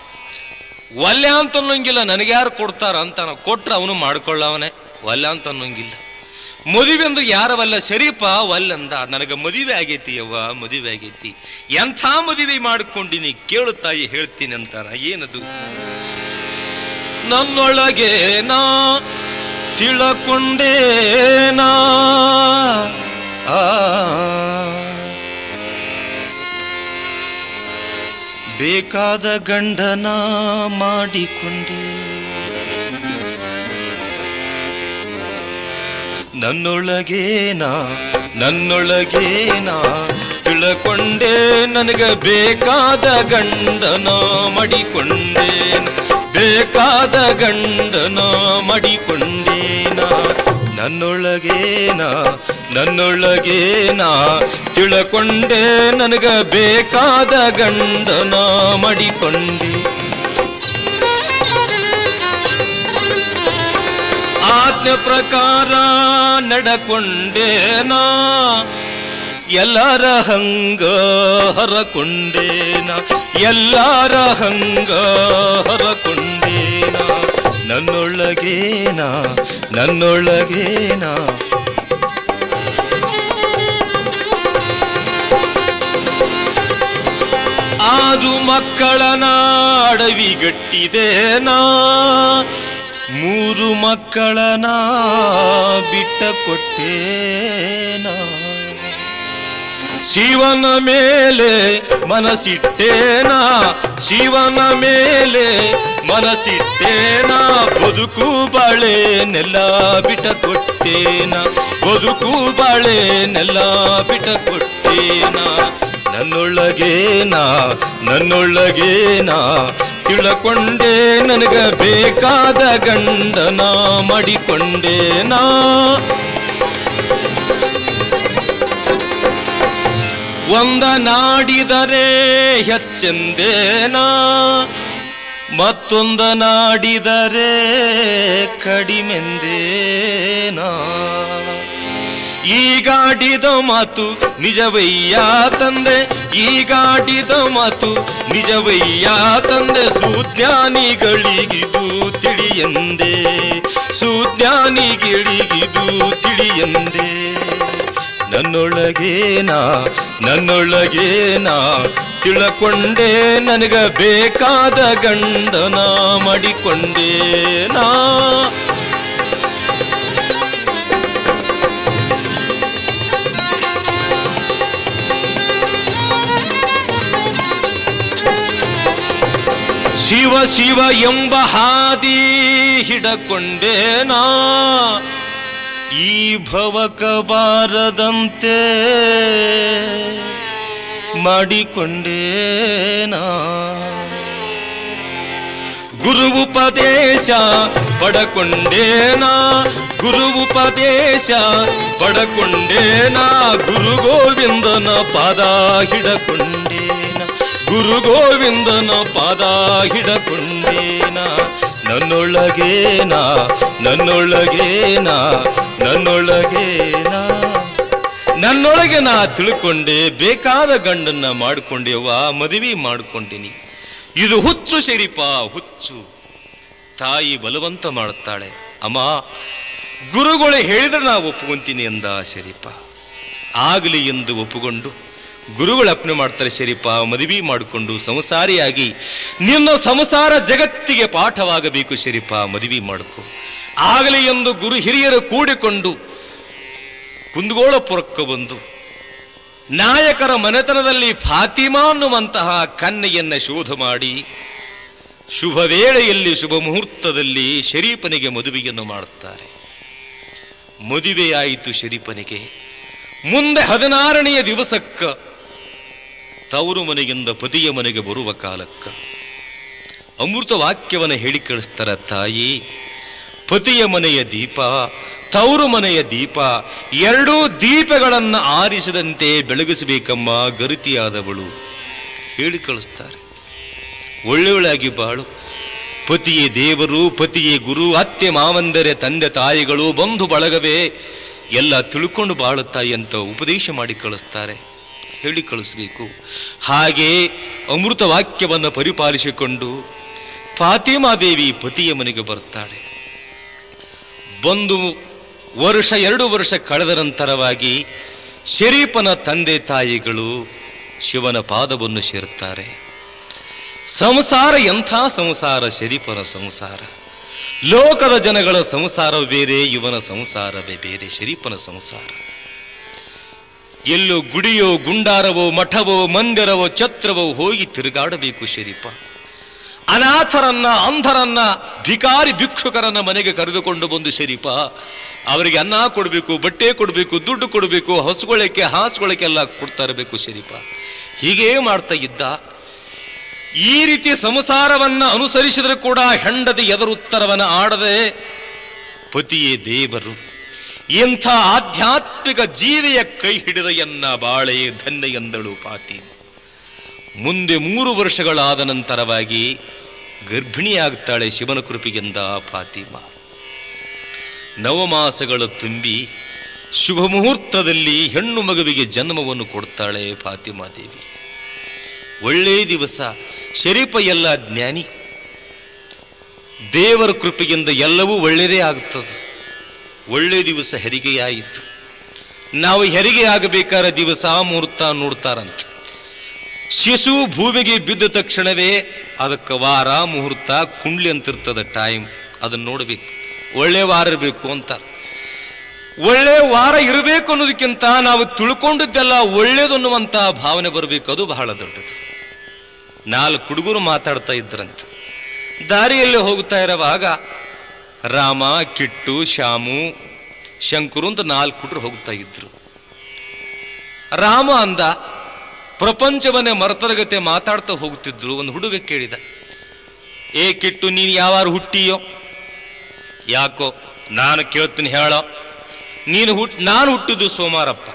ಒಲ್ಯ ಅಂತ ಅನ್ನೋಂಗಿಲ್ಲ ನನಗೆ ಯಾರು ಕೊಡ್ತಾರ ಅಂತ ನಾವು ಕೊಟ್ರೆ ಅವನು ಮಾಡ್ಕೊಳ್ಳವನೇ ಒಲ್ಯ ಅಂತ ಅನ್ನೋಂಗಿಲ್ಲ ಮದುವೆಂದು ಯಾರವಲ್ಲ ಶರೀಫ ವಲ್ಲಂದ ನನಗೆ ಮದುವೆ ಆಗೈತಿ ಅವ್ವ ಮದುವೆ ಆಗೈತಿ ಎಂಥ ಮದುವೆ ಮಾಡಿಕೊಂಡಿನಿ ಕೇಳು ತಾಯಿ ಹೇಳ್ತೀನಿ ಅಂತಾರ ಏನದು ನನ್ನೊಳಗೆ ನಾ ತಿಳಕೊಂಡೇನಾ ಆ ಬೇಕಾದ ಗಂಡನ ಮಾಡಿಕೊಂಡೆ ನನ್ನೊಳಗೇನ ನನ್ನೊಳಗೇನ ತಿಳಕೊಂಡೆ ನನಗೆ ಬೇಕಾದ ಗಂಡನ ಮಡಿಕೊಂಡೇನ ಬೇಕಾದ ಗಂಡನ ಮಡಿಕೊಂಡೇನ ನನ್ನೊಳಗೇನ ನನ್ನೊಳಗೇನ ತಿಳಕೊಂಡೆ ನನಗೆ ಬೇಕಾದ ಗಂಡನ ಮಡಿಕೊಂಡೆ ಆಜ್ಞೆ ಪ್ರಕಾರ ನಡಕೊಂಡೇನ ಎಲ್ಲರ ಹಂಗ ಹರಕೊಂಡೇನ ಎಲ್ಲರ ಹಂಗ ಹರಕೊಂಡೇನ ನನ್ನೊಳಗೇನ ನನ್ನೊಳಗೇನ ಆರು ಮಕ್ಕಳನ ಅಡವಿಗಟ್ಟಿದೇನಾ ಮೂರು ಮಕ್ಕಳನ ಬಿಟ್ಟ ಕೊಟ್ಟೇನ ಶಿವನ ಮೇಲೆ ಮನಸ್ಸಿಟ್ಟೇನ ಶಿವನ ಮೇಲೆ ಮನಸ್ಸಿಟ್ಟೇನ ಬದುಕು ಬಾಳೆನೆಲ್ಲ ಬಿಟ್ಟ ಕೊಟ್ಟೇನ ಬದುಕು ಬಾಳೆನೆಲ್ಲ ಬಿಟ್ಟ ಕೊಟ್ಟೇನ ನನ್ನೊಳಗೇನ ನನ್ನೊಳಗೇನ ತಿಳಕೊಂಡೆ ನನಗ ಬೇಕಾದ ಗಂಡನ ಮಾಡಿಕೊಂಡೇನಾ ಒಂದ ನಾಡಿದರೆ ಹೆಚ್ಚೆಂದೇನಾ ಮತ್ತೊಂದ ನಾಡಿದರೆ ಕಡಿಮೆಂದೇನಾ ಈಗಾಡಿದ ಮಾತು ನಿಜವಯ್ಯ ತಂದೆ ಈಗಾಡಿದ ಮಾತು ನಿಜವಯ್ಯ ತಂದೆ ಸುಜ್ಞಾನಿಗಳಿಗಿದು ತಿಳಿಯಂದೆ ಸುಜ್ಞಾನಿಗಳಿಗಿದು ತಿಳಿಯಂದೆ ನನ್ನೊಳಗೇನ ನನ್ನೊಳಗೇನ ತಿಳಕೊಂಡೆ ನನಗ ಬೇಕಾದ ಗಂಡನ ಮಾಡಿಕೊಂಡೇನಾ ಶಿವ ಶಿವ ಎಂಬ ಹಾದಿ ಹಿಡಕೊಂಡೇನಾ ಈ ಭವಕ ಬಾರದಂತೆ ಮಾಡಿಕೊಂಡೇನಾ ಗುರು ಉಪದೇಶ ಪಡಕೊಂಡೇನಾ ಗುರು ಉಪದೇಶ ಪಡಕೊಂಡೇನಾ ಗುರು ಗೋವಿಂದನ ಪಾದ ಹಿಡಕೊಂಡೇನ ಗುರು ಗೋವಿಂದನ ಪಾದ ಹಿಡಕೊಂಡೇನ ನನ್ನೊಳಗೇನ ನನ್ನೊಳಗೇನ ನನ್ನೊಳಗೇನ ನನ್ನೊಳಗೆ ನಾ ತಿಳ್ಕೊಂಡೆ ಬೇಕಾದ ಗಂಡನ್ನ ಮಾಡ್ಕೊಂಡೆವ್ವ ಮದುವೆ ಮಾಡ್ಕೊಂಡಿನಿ ಇದು ಹುಚ್ಚು ಶರೀಪ ಹುಚ್ಚು ತಾಯಿ ಬಲವಂತ ಮಾಡುತ್ತಾಳೆ ಅಮ್ಮ ಗುರುಗಳೇ ಹೇಳಿದ್ರೆ ನಾ ಒಪ್ಪುಕೊಂತೀನಿ ಎಂದ ಶರೀಪ ಆಗಲಿ ಎಂದು ಒಪ್ಪುಕೊಂಡು ಗುರುಗಳು ಅಪ್ಪಣೆ ಮಾಡ್ತಾರೆ ಶರೀಪ ಮದುವೆ ಮಾಡಿಕೊಂಡು ಸಂಸಾರಿಯಾಗಿ ನಿನ್ನ ಸಂಸಾರ ಜಗತ್ತಿಗೆ ಪಾಠವಾಗಬೇಕು ಶರೀಪ ಮದುವೆ ಮಾಡಿಕೊ ಆಗಲಿ ಎಂದು ಗುರು ಹಿರಿಯರು ಕೂಡಿಕೊಂಡು ಕುಂದಗೋಳಪುರಕ್ಕೆ ಬಂದು ನಾಯಕರ ಮನೆತನದಲ್ಲಿ ಫಾತಿಮಾ ಅನ್ನುವಂತಹ ಕನ್ಯೆಯನ್ನ ಶೋಧ ಮಾಡಿ ಶುಭ ವೇಳೆಯಲ್ಲಿ ಶುಭ ಮುಹೂರ್ತದಲ್ಲಿ ಶರೀಫನಿಗೆ ಮದುವೆಯನ್ನು ಮಾಡುತ್ತಾರೆ ಮದುವೆಯಾಯಿತು ಶರೀಫನಿಗೆ ಮುಂದೆ ಹದಿನಾರನೆಯ ದಿವಸಕ್ಕ ತವರು ಮನೆಯಿಂದ ಪತಿಯ ಮನೆಗೆ ಬರುವ ಕಾಲಕ್ಕ ಅಮೃತ ವಾಕ್ಯವನ್ನು ಹೇಳಿ ಕಳಿಸ್ತಾರ ತಾಯಿ ಪತಿಯ ಮನೆಯ ದೀಪ ತವರು ಮನೆಯ ದೀಪ ಎರಡೂ ದೀಪಗಳನ್ನು ಆರಿಸದಂತೆ ಬೆಳಗಿಸಬೇಕಮ್ಮ ಗರುತಿಯಾದವಳು ಹೇಳಿ ಕಳಿಸ್ತಾರೆ ಒಳ್ಳೆಯವಳಾಗಿ ಬಾಳು ಪತಿಯೇ ದೇವರು ಪತಿಯೇ ಗುರು ಅತ್ತೆ ಮಾವಂದರೆ ತಂದೆ ತಾಯಿಗಳು ಬಂಧು ಬಳಗವೇ ಎಲ್ಲ ತಿಳ್ಕೊಂಡು ಬಾಳುತ್ತಾಯಿ ಅಂತ ಉಪದೇಶ ಮಾಡಿ ಕಳಿಸ್ತಾರೆ ಹೇಳಿ ಕಳಿಸ್ಬೇಕು ಹಾಗೆ ಅಮೃತ ವಾಕ್ಯವನ್ನು ಪರಿಪಾಲಿಸಿಕೊಂಡು ಫಾತಿಮಾದೇವಿ ಪತಿಯ ಮನೆಗೆ ಬರ್ತಾಳೆ ಬಂದು ವರ್ಷ ಎರಡು ವರ್ಷ ಕಳೆದ ನಂತರವಾಗಿ ಶರೀಫನ ತಂದೆ ತಾಯಿಗಳು ಶಿವನ ಪಾದವನ್ನು ಸೇರುತ್ತಾರೆ ಸಂಸಾರ ಎಂಥ ಸಂಸಾರ ಶರೀಫನ ಸಂಸಾರ ಲೋಕದ ಜನಗಳ ಸಂಸಾರ ಬೇರೆ ಇವನ ಸಂಸಾರವೇ ಬೇರೆ ಶರೀಫನ ಸಂಸಾರ ಎಲ್ಲೋ ಗುಡಿಯೋ ಗುಂಡಾರವೋ ಮಠವೋ ಮಂದಿರವೋ ಛತ್ರವೋ ಹೋಗಿ ತಿರುಗಾಡಬೇಕು ಶರೀಫ ಅನಾಥರನ್ನ ಅಂಧರನ್ನ ಭಿಕಾರಿ ಭಿಕ್ಷುಕರನ್ನ ಮನೆಗೆ ಕರೆದುಕೊಂಡು ಬಂದು ಶರೀಫ ಅವರಿಗೆ ಅನ್ನ ಕೊಡಬೇಕು ಬಟ್ಟೆ ಕೊಡಬೇಕು ದುಡ್ಡು ಕೊಡಬೇಕು ಹಸುಗೊಳಕ್ಕೆ ಹಾಸುಗೊಳಕ್ಕೆಲ್ಲ ಕೊಡ್ತಾ ಇರಬೇಕು ಶರೀಫ ಹೀಗೇ ಮಾಡ್ತಾ ಇದ್ದ ಈ ರೀತಿ ಸಂಸಾರವನ್ನ ಅನುಸರಿಸಿದ್ರೆ ಕೂಡ ಹೆಂಡತಿ ಎದುರುತ್ತರವನ್ನ ಆಡದೆ ಪತಿಯೇ ದೇವರು ಇಂಥ ಆಧ್ಯಾತ್ಮಿಕ ಜೀವಿಯ ಕೈ ಹಿಡಿದ ಎನ್ನ ಬಾಳೆ ಧನ್ಯ ಎಂದಳು ಪಾತಿ ಮುಂದೆ ಮೂರು ವರ್ಷಗಳಾದ ನಂತರವಾಗಿ ಗರ್ಭಿಣಿಯಾಗ್ತಾಳೆ ಶಿವನ ಕೃಪೆಯಿಂದ ಫಾತಿಮಾ ನವಮಾಸಗಳು ತುಂಬಿ ಶುಭ ಮುಹೂರ್ತದಲ್ಲಿ ಹೆಣ್ಣು ಮಗುವಿಗೆ ಜನ್ಮವನ್ನು ಕೊಡ್ತಾಳೆ ಫಾತಿಮಾ ದೇವಿ ಒಳ್ಳೆ ದಿವಸ ಶರೀಫ ಎಲ್ಲ ಜ್ಞಾನಿ ದೇವರ ಕೃಪೆಯಿಂದ ಎಲ್ಲವೂ ಒಳ್ಳೆಯದೇ ಆಗುತ್ತದೆ ಒಳ್ಳೆ ದಿವಸ ಹೆರಿಗೆಯಾಯಿತು ನಾವು ಹೆರಿಗೆ ಆಗಬೇಕಾದ ದಿವಸ ಮುಹೂರ್ತ ನೋಡ್ತಾರಂತ ಶಿಶು ಭೂಮಿಗೆ ಬಿದ್ದ ತಕ್ಷಣವೇ ಅದಕ್ಕೆ ವಾರ ಮುಹೂರ್ತ ಕುಂಡ್ಲಿ ಅಂತಿರ್ತದ ಟೈಮ್ ಅದನ್ನ ನೋಡಬೇಕು ಒಳ್ಳೆ ವಾರ ಇರಬೇಕು ಅಂತ ಒಳ್ಳೆ ವಾರ ಇರಬೇಕು ಅನ್ನೋದಕ್ಕಿಂತ ನಾವು ತಿಳ್ಕೊಂಡಿದ್ದೆಲ್ಲ ಒಳ್ಳೇದು ಅನ್ನುವಂತ ಭಾವನೆ ಬರಬೇಕು ಅದು ಬಹಳ ದೊಡ್ಡದು ನಾಲ್ಕು ಹುಡುಗರು ಮಾತಾಡ್ತಾ ಇದ್ರಂತ ದಾರಿಯಲ್ಲಿ ಹೋಗ್ತಾ ಇರುವಾಗ ರಾಮ ಕಿಟ್ಟು ಶ್ಯಾಮು ಶಂಕರು ಅಂತ ನಾಲ್ಕು ಹುಡುಗರು ಹೋಗ್ತಾ ಇದ್ರು ರಾಮ ಅಂದ ಪ್ರಪಂಚವನ್ನೇ ಮರ್ತರಗತೆ ಮಾತಾಡ್ತಾ ಹೋಗ್ತಿದ್ರು ಒಂದು ಹುಡುಗ ಕೇಳಿದ ಏ ಕಿಟ್ಟು ನೀನು ಯಾವಾರು ಹುಟ್ಟಿಯೋ ಯಾಕೋ ನಾನು ಕೇಳ್ತೀನಿ ಹೇಳೋ ನೀನು ಹುಟ್ ನಾನು ಹುಟ್ಟಿದ್ದು ಸೋಮಾರಪ್ಪ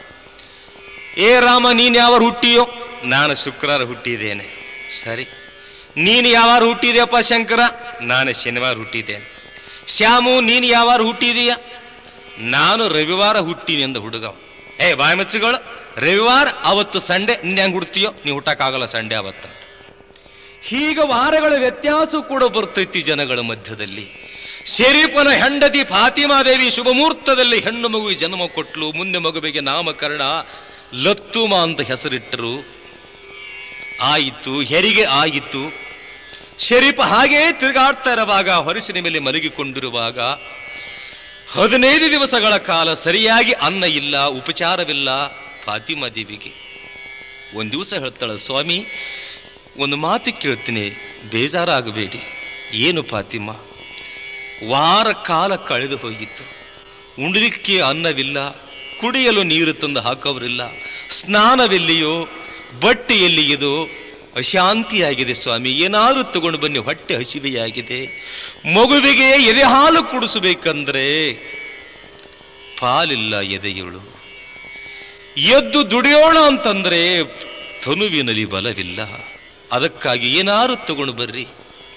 ಏ ರಾಮ ನೀನು ಯಾವಾರು ಹುಟ್ಟಿಯೋ ನಾನು ಶುಕ್ರವಾರ ಹುಟ್ಟಿದ್ದೇನೆ ಸರಿ ನೀನು ಯಾವಾರು ಹುಟ್ಟಿದೆಯಪ್ಪ ಶಂಕರ ನಾನು ಶನಿವಾರ ಹುಟ್ಟಿದ್ದೇನೆ ಶ್ಯಾಮು ನೀನು ಯಾವಾರು ಹುಟ್ಟಿದೀಯ ನಾನು ರವಿವಾರ ಹುಟ್ಟಿನಿ ಅಂದ ಹುಡುಗ ಏ ಬಾಯಿ ಮಚ್ಚುಗಳು ರವಿವಾರ ಅವತ್ತು ಸಂಡೆ ನಿನ್ನ ಹೆಂಗ್ ಹುಡ್ತೀಯೋ ನೀವು ಹುಟ್ಟಕ್ಕಾಗಲ್ಲ ಸಂಡೆ ಅವತ್ತ ಹೀಗ ವಾರಗಳ ವ್ಯತ್ಯಾಸ ಕೂಡ ಬರ್ತೈತಿ ಜನಗಳ ಮಧ್ಯದಲ್ಲಿ ಶರೀಫನ ಹೆಂಡತಿ ಫಾತಿಮಾದೇವಿ ಶುಭ ಮುಹೂರ್ತದಲ್ಲಿ ಹೆಣ್ಣು ಮಗುವಿಗೆ ಜನ್ಮ ಕೊಟ್ಲು ಮುಂದೆ ಮಗುವಿಗೆ ನಾಮಕರಣ ಲತ್ತುಮ ಅಂತ ಹೆಸರಿಟ್ಟರು ಆಯಿತು ಹೆರಿಗೆ ಆಯಿತು ಶರೀಫ ಹಾಗೇ ತಿರುಗಾಡ್ತಾ ಇರುವಾಗ ಹೊರಸಿನ ಮೇಲೆ ಮಲಗಿಕೊಂಡಿರುವಾಗ ಹದಿನೈದು ದಿವಸಗಳ ಕಾಲ ಸರಿಯಾಗಿ ಅನ್ನ ಇಲ್ಲ ಉಪಚಾರವಿಲ್ಲ ಫಾತಿಮಾ ದೇವಿಗೆ ಒಂದು ದಿವಸ ಹೇಳ್ತಾಳೆ ಸ್ವಾಮಿ ಒಂದು ಮಾತು ಕೇಳ್ತೀನಿ ಬೇಜಾರಾಗಬೇಡಿ ಏನು ಫಾತಿಮಾ ವಾರ ಕಾಲ ಕಳೆದು ಹೋಗಿತ್ತು ಉಣ್ಲಿಕ್ಕೆ ಅನ್ನವಿಲ್ಲ ಕುಡಿಯಲು ನೀರು ತಂದು ಹಾಕೋರಿಲ್ಲ ಸ್ನಾನವೆಲ್ಲಿಯೋ ಬಟ್ಟೆ ಎಲ್ಲಿಯದೋ ಅಶಾಂತಿಯಾಗಿದೆ ಸ್ವಾಮಿ ಏನಾದರೂ ತಗೊಂಡು ಬನ್ನಿ ಹೊಟ್ಟೆ ಹಸಿವೆಯಾಗಿದೆ ಮಗುವಿಗೆ ಎದೆ ಹಾಲು ಕುಡಿಸಬೇಕಂದ್ರೆ ಪಾಲಿಲ್ಲ ಎದೆಯಳು ಎದ್ದು ದುಡಿಯೋಣ ಅಂತಂದ್ರೆ ತನುವಿನಲ್ಲಿ ಬಲವಿಲ್ಲ ಅದಕ್ಕಾಗಿ ಏನಾರು ತಗೊಂಡು ಬರ್ರಿ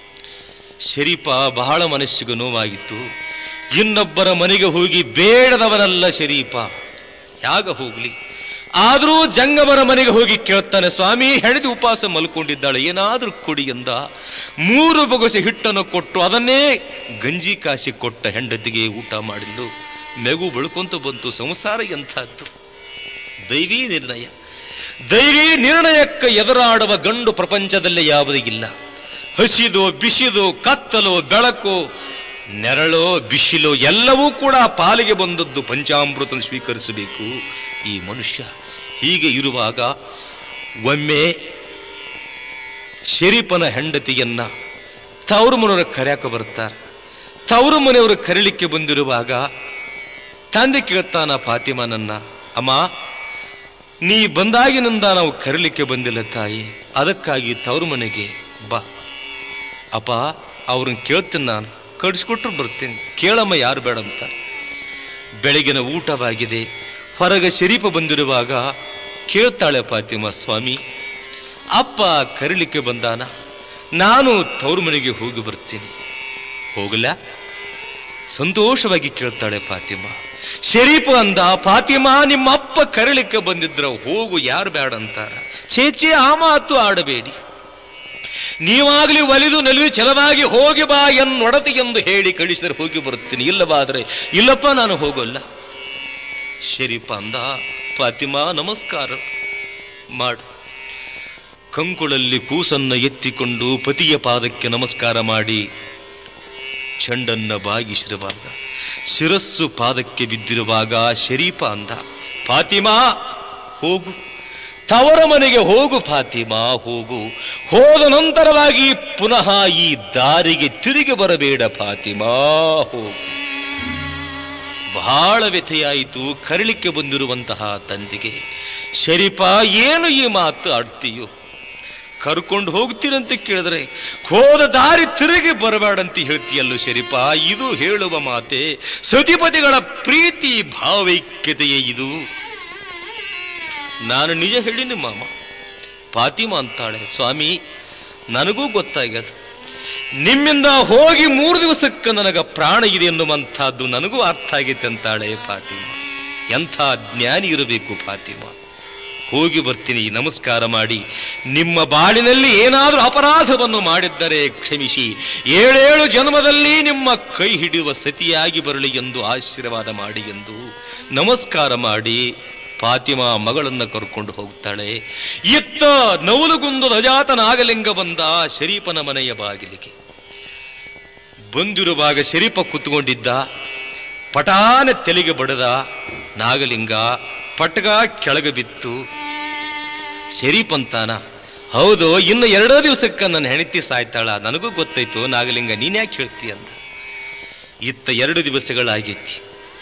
ಶರೀಫ ಬಹಳ ಮನಸ್ಸಿಗೆ ನೋವಾಗಿತ್ತು ಇನ್ನೊಬ್ಬರ ಮನೆಗೆ ಹೋಗಿ ಬೇಡದವನಲ್ಲ ಶರೀಫ ಯಾಗ ಹೋಗ್ಲಿ ಆದರೂ ಜಂಗಮರ ಮನೆಗೆ ಹೋಗಿ ಕೇಳ್ತಾನೆ ಸ್ವಾಮಿ ಹೆಣೆದು ಉಪವಾಸ ಮಲ್ಕೊಂಡಿದ್ದಾಳೆ ಏನಾದ್ರೂ ಕೊಡಿ ಎಂದ ಮೂರು ಬೊಗಸೆ ಹಿಟ್ಟನ್ನು ಕೊಟ್ಟು ಅದನ್ನೇ ಗಂಜಿ ಕಾಸಿ ಕೊಟ್ಟ ಹೆಂಡತಿಗೆ ಊಟ ಮಾಡಿದ್ದು ಮೆಗು ಬಳ್ಕೊಂತ ಬಂತು ಸಂಸಾರ ಎಂಥದ್ದು ದೈವೀ ನಿರ್ಣಯ ದೈವೀ ನಿರ್ಣಯಕ್ಕೆ ಎದುರಾಡುವ ಗಂಡು ಪ್ರಪಂಚದಲ್ಲಿ ಯಾವುದೇ ಇಲ್ಲ ಹಸಿದು ಬಿಸಿದು ಕತ್ತಲು ಬೆಳಕು ನೆರಳೋ ಬಿಸಿಲು ಎಲ್ಲವೂ ಕೂಡ ಪಾಲಿಗೆ ಬಂದದ್ದು ಪಂಚಾಮೃತ ಸ್ವೀಕರಿಸಬೇಕು ಈ ಮನುಷ್ಯ ಹೀಗೆ ಇರುವಾಗ ಒಮ್ಮೆ ಶರೀಫನ ಹೆಂಡತಿಯನ್ನ ತವರು ಮನೆಯವರು ಕರೆಯಕ ಬರ್ತಾರೆ ತವರು ಮನೆಯವರು ಕರೀಲಿಕ್ಕೆ ಬಂದಿರುವಾಗ ತಂದೆ ಕೇಳ್ತಾನ ಫಾತಿಮಾನನ್ನ ಅಮ್ಮ ನೀ ಬಂದಾಗಿನಿಂದ ನಾವು ಕರೀಲಿಕ್ಕೆ ಬಂದಿಲ್ಲ ತಾಯಿ ಅದಕ್ಕಾಗಿ ತವರು ಮನೆಗೆ ಬಾ ಅಪ್ಪ ಅವ್ರನ್ನ ಕೇಳ್ತೀನಿ ನಾನು ಕಡಿಸ್ಕೊಟ್ರು ಬರ್ತೀನಿ ಕೇಳಮ್ಮ ಯಾರು ಬೇಡ ಅಂತ ಬೆಳಗಿನ ಊಟವಾಗಿದೆ ಹೊರಗೆ ಶರೀಫ ಬಂದಿರುವಾಗ ಕೇಳ್ತಾಳೆ ಫಾತಿಮಾ ಸ್ವಾಮಿ ಅಪ್ಪ ಕರೀಲಿಕ್ಕೆ ಬಂದಾನ ನಾನು ತವರು ಮನೆಗೆ ಹೋಗಿ ಬರ್ತೀನಿ ಹೋಗಲ್ಲ ಸಂತೋಷವಾಗಿ ಕೇಳ್ತಾಳೆ ಫಾತಿಮಾ ಶರೀಫ ಅಂದ ಫಾತಿಮಾ ನಿಮ್ಮ ಅಪ್ಪ ಕರೀಲಿಕ್ಕೆ ಬಂದಿದ್ರ ಹೋಗು ಯಾರು ಬೇಡ ಅಂತಾರ ಚೇಚೆ ಆ ಮಾತು ಆಡಬೇಡಿ ನೀವಾಗಲಿ ಒಲಿದು ನಲಿದು ಛಲವಾಗಿ ಹೋಗಿ ಬಾ ಎನ್ನೊಡತಿ ಎಂದು ಹೇಳಿ ಕಳಿಸಿದರೆ ಹೋಗಿ ಬರುತ್ತೀನಿ ಇಲ್ಲವಾದರೆ ಇಲ್ಲಪ್ಪ ನಾನು ಹೋಗೋಲ್ಲ ಶರೀಫ ಅಂದ ಫಾತಿಮಾ ನಮಸ್ಕಾರ ಮಾಡು ಕಂಕುಳಲ್ಲಿ ಕೂಸನ್ನ ಎತ್ತಿಕೊಂಡು ಪತಿಯ ಪಾದಕ್ಕೆ ನಮಸ್ಕಾರ ಮಾಡಿ ಚಂಡನ್ನ ಬಾಗಿಸಿರುವಾಗ ಶಿರಸ್ಸು ಪಾದಕ್ಕೆ ಬಿದ್ದಿರುವಾಗ ಶರೀಫ ಅಂದ ಫಾತಿಮಾ ಹೋಗು ತವರ ಮನೆಗೆ ಹೋಗು ಫಾತಿಮಾ ಹೋಗು ಹೋದ ನಂತರವಾಗಿ ಪುನಃ ಈ ದಾರಿಗೆ ತಿರುಗಿ ಬರಬೇಡ ಫಾತಿಮಾ ಹೋಗು ಬಹಳ ವ್ಯಥೆಯಾಯಿತು ಕರಳಿಕ್ಕೆ ಬಂದಿರುವಂತಹ ತಂದೆಗೆ ಶರೀಫ ಏನು ಈ ಮಾತು ಆಡ್ತೀಯೋ ಕರ್ಕೊಂಡು ಹೋಗ್ತೀರಂತ ಕೇಳಿದ್ರೆ ಹೋದ ದಾರಿ ತಿರುಗಿ ಬರಬೇಡಂತ ಹೇಳ್ತೀಯಲ್ಲೋ ಶರೀಫ ಇದು ಹೇಳುವ ಮಾತೆ ಸತಿಪತಿಗಳ ಪ್ರೀತಿ ಭಾವೈಕ್ಯತೆಯೇ ಇದು ನಾನು ನಿಜ ಹೇಳಿನಿ ಮಾಮ ಫಾತಿಮಾ ಅಂತಾಳೆ ಸ್ವಾಮಿ ನನಗೂ ಗೊತ್ತಾಗ್ಯದ ನಿಮ್ಮಿಂದ ಹೋಗಿ ಮೂರು ದಿವಸಕ್ಕೆ ನನಗ ಪ್ರಾಣ ಇದೆ ಎನ್ನುವಂಥದ್ದು ನನಗೂ ಅರ್ಥ ಆಗೈತೆ ಅಂತಾಳೆ ಫಾತಿಮಾ ಎಂಥ ಜ್ಞಾನಿ ಇರಬೇಕು ಫಾತಿಮಾ ಹೋಗಿ ಬರ್ತೀನಿ ನಮಸ್ಕಾರ ಮಾಡಿ ನಿಮ್ಮ ಬಾಳಿನಲ್ಲಿ ಏನಾದರೂ ಅಪರಾಧವನ್ನು ಮಾಡಿದ್ದರೆ ಕ್ಷಮಿಸಿ ಏಳೇಳು ಜನ್ಮದಲ್ಲಿ ನಿಮ್ಮ ಕೈ ಹಿಡಿಯುವ ಸತಿಯಾಗಿ ಬರಲಿ ಎಂದು ಆಶೀರ್ವಾದ ಮಾಡಿ ಎಂದು ನಮಸ್ಕಾರ ಮಾಡಿ ಫಾತಿಮಾ ಮಗಳನ್ನು ಕರ್ಕೊಂಡು ಹೋಗ್ತಾಳೆ ಇತ್ತ ನವಲುಗುಂದು ಅಜಾತ ನಾಗಲಿಂಗ ಬಂದ ಶರೀಫನ ಮನೆಯ ಬಾಗಿಲಿಗೆ ಬಂದಿರುವಾಗ ಶರೀಫ ಕುತ್ಕೊಂಡಿದ್ದ ಪಟಾನ ತೆಲಿಗೆ ಬಡದ ನಾಗಲಿಂಗ ಪಟ್ಗ ಕೆಳಗೆ ಬಿತ್ತು ಶರೀಫ್ ಅಂತಾನ ಹೌದು ಇನ್ನು ಎರಡೋ ದಿವಸಕ್ಕೆ ನನ್ನ ಹೆಂಡತಿ ಸಾಯ್ತಾಳ ನನಗೂ ಗೊತ್ತಾಯ್ತು ನಾಗಲಿಂಗ ನೀನ್ ಯಾಕೆ ಹೇಳ್ತಿ ಅಂತ ಇತ್ತ ಎರಡು ದಿವಸಗಳಾಗೈತಿ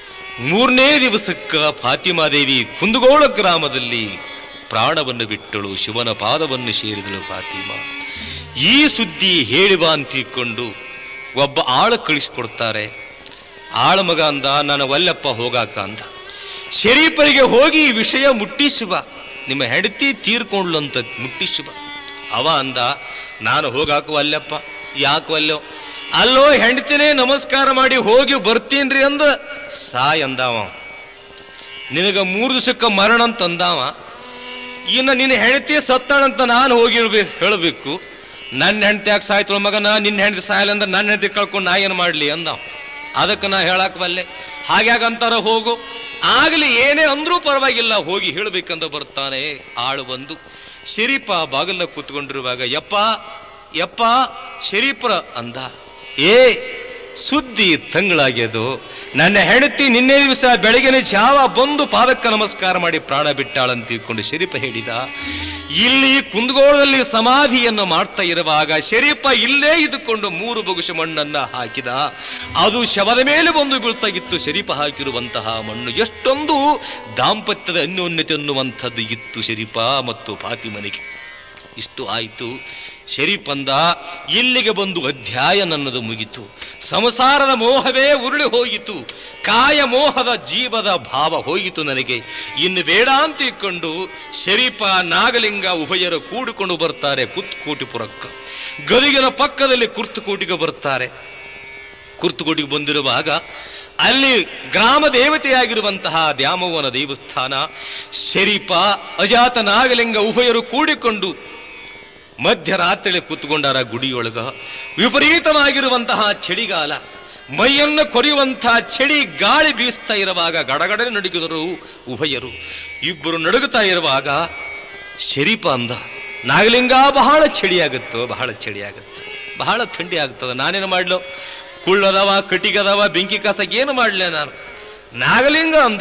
ಮೂರನೇ ದಿವಸಕ್ಕ ಫಾತಿಮಾದೇವಿ ಕುಂದಗೋಳ ಗ್ರಾಮದಲ್ಲಿ ಪ್ರಾಣವನ್ನು ಬಿಟ್ಟಳು ಶಿವನ ಪಾದವನ್ನು ಸೇರಿದಳು ಫಾತಿಮಾ ಈ ಸುದ್ದಿ ಹೇಳಿ ಬಾ ಅಂತ ತಿಳ್ಕೊಂಡು ಒಬ್ಬ ಆಳ ಕಳಿಸ್ಕೊಡ್ತಾರೆ ಆಳ ಮಗ ಅಂದ ನನ್ನ ಒಲ್ಲಪ್ಪ ಹೋಗಾಕ ಅಂದ ಶರೀಫರಿಗೆ ಹೋಗಿ ಈ ವಿಷಯ ಮುಟ್ಟಿಸುವ ನಿಮ್ಮ ಹೆಂಡತಿ ತೀರ್ಕೊಂಡ್ಲು ಅಂತ ಮುಟ್ಟಿಸುವ ಅವ ಅಂದ ನಾನು ಹೋಗಾಕ ಒಲ್ಲಪ್ಪ ಯಾಕೆ ಒಲ್ಲೆವ್ ಅಲ್ಲೋ ಹೆಂಡತಿನೇ ನಮಸ್ಕಾರ ಮಾಡಿ ಹೋಗಿ ಬರ್ತೀನ್ರಿ ಅಂದ ಸಾಯ್ ಅಂದಾವ ನಿನಗ ಮೂರು ದಿವಸಕ್ಕೆ ಮರಣ ಅಂತ ಅಂದಾವ ಇನ್ನು ನಿನ್ನ ಹೆಂಡತಿ ಸತ್ತಾಳಂತ ನಾನು ಹೋಗಿರ್ಬೇಕು ಹೇಳಬೇಕು ನನ್ನ ಹೆಂಡತಿ ಯಾಕೆ ಸಾಯ್ತಳ ಮಗನ ನಿನ್ನ ಹೆಂಡತಿ ಸಾಯಲ್ಲ ಅಂದ್ರೆ ನನ್ನ ಹೆಂಡತಿ ಕಳ್ಕೊಂಡು ನಾ ಏನು ಮಾಡಲಿ ಅಂದಾವ ಅದಕ್ಕೆ ನಾ ಹೇಳಕ್ ಬಲ್ಲೆ ಹಾಗ್ಯಾಗಂತಾರ ಹೋಗು ಆಗಲಿ ಏನೇ ಅಂದ್ರೂ ಪರವಾಗಿಲ್ಲ ಹೋಗಿ ಹೇಳಬೇಕಂತ ಬರ್ತಾನೆ ಆಳು ಬಂದು ಶರೀಫ ಬಾಗಲ್ಲ ಕೂತ್ಕೊಂಡಿರುವಾಗ ಯಪ್ಪ ಯಪ್ಪ ಶರೀಫ್ರ ಅಂದ ಏ ಸುದ್ದಿ ತಂಗಳಾಗ್ಯದು ನನ್ನ ಹೆಂಡತಿ ನಿನ್ನೆ ದಿವಸ ಬೆಳಗಿನ ಜಾವ ಬಂದು ಪಾದಕ್ಕೆ ನಮಸ್ಕಾರ ಮಾಡಿ ಪ್ರಾಣ ಬಿಟ್ಟಾಳಂತ ತಿಳ್ಕೊಂಡು ಶರೀಫ ಹೇಳಿದ ಇಲ್ಲಿ ಕುಂದಗೋಳದಲ್ಲಿ ಸಮಾಧಿಯನ್ನು ಮಾಡ್ತಾ ಇರುವಾಗ ಶರೀಫ ಇಲ್ಲೇ ಇದ್ದುಕೊಂಡು ಮೂರು ಬಗುಷ ಮಣ್ಣನ್ನ ಹಾಕಿದ ಅದು ಶವದ ಮೇಲೆ ಬಂದು ಬೀಳ್ತಾ ಇತ್ತು ಶರೀಫ ಹಾಕಿರುವಂತಹ ಮಣ್ಣು ಎಷ್ಟೊಂದು ದಾಂಪತ್ಯದ ಅನ್ಯೋನ್ಯತೆ ಅನ್ನುವಂಥದ್ದು ಇತ್ತು ಶರೀಫ ಮತ್ತು ಫಾತಿಮನಿಗೆ ಇಷ್ಟು ಆಯಿತು ಶರೀಫ್ ಅಂದ ಇಲ್ಲಿಗೆ ಬಂದು ಅಧ್ಯಾಯ ನನ್ನದು ಮುಗಿತು ಸಂಸಾರದ ಮೋಹವೇ ಉರುಳಿ ಹೋಯಿತು ಕಾಯ ಮೋಹದ ಜೀವದ ಭಾವ ಹೋಯಿತು ನನಗೆ ಇನ್ನು ಬೇಡ ಅಂತ ಇಟ್ಕೊಂಡು ಶರೀಫ ನಾಗಲಿಂಗ ಉಭಯರು ಕೂಡಿಕೊಂಡು ಬರ್ತಾರೆ ಕುರ್ತಕೋಟಿಪುರಕ್ಕೆ ಗದಿಗಿನ ಪಕ್ಕದಲ್ಲಿ ಕುರ್ತಕೋಟಿಗೆ ಬರ್ತಾರೆ ಕುರ್ತಕೋಟಿಗೆ ಬಂದಿರುವಾಗ ಅಲ್ಲಿ ಗ್ರಾಮ ದೇವತೆಯಾಗಿರುವಂತಹ ದ್ಯಾಮವ್ವನ ದೇವಸ್ಥಾನ ಶರೀಫ ಅಜಾತ ನಾಗಲಿಂಗ ಉಭಯರು ಕೂಡಿಕೊಂಡು ಮಧ್ಯರಾತ್ರಿ ಕೂತ್ಕೊಂಡಾರ ಗುಡಿಯೊಳಗ ವಿಪರೀತವಾಗಿರುವಂತಹ ಚಳಿಗಾಲ ಮೈಯನ್ನು ಕೊರೆಯುವಂತಹ ಚಳಿ ಗಾಳಿ ಬೀಸ್ತಾ ಇರುವಾಗ ಗಡಗಡನೆ ನಡುಗಿದರು ಉಭಯರು ಇಬ್ಬರು ನಡುಗುತ್ತಾ ಇರುವಾಗ ಶರೀಫ ಅಂದ ನಾಗಲಿಂಗ ಬಹಳ ಚಳಿ ಆಗುತ್ತೋ ಬಹಳ ಚಳಿ ಆಗುತ್ತೆ ಬಹಳ ಥಂಡಿ ಆಗ್ತದ ನಾನೇನು ಮಾಡ್ಲೋ ಕುಳ್ಳದವ ಕಟಿಗದವ ಬೆಂಕಿ ಕಸಕ್ಕೆ ಏನು ಮಾಡ್ಲೆ ನಾನು ನಾಗಲಿಂಗ ಅಂದ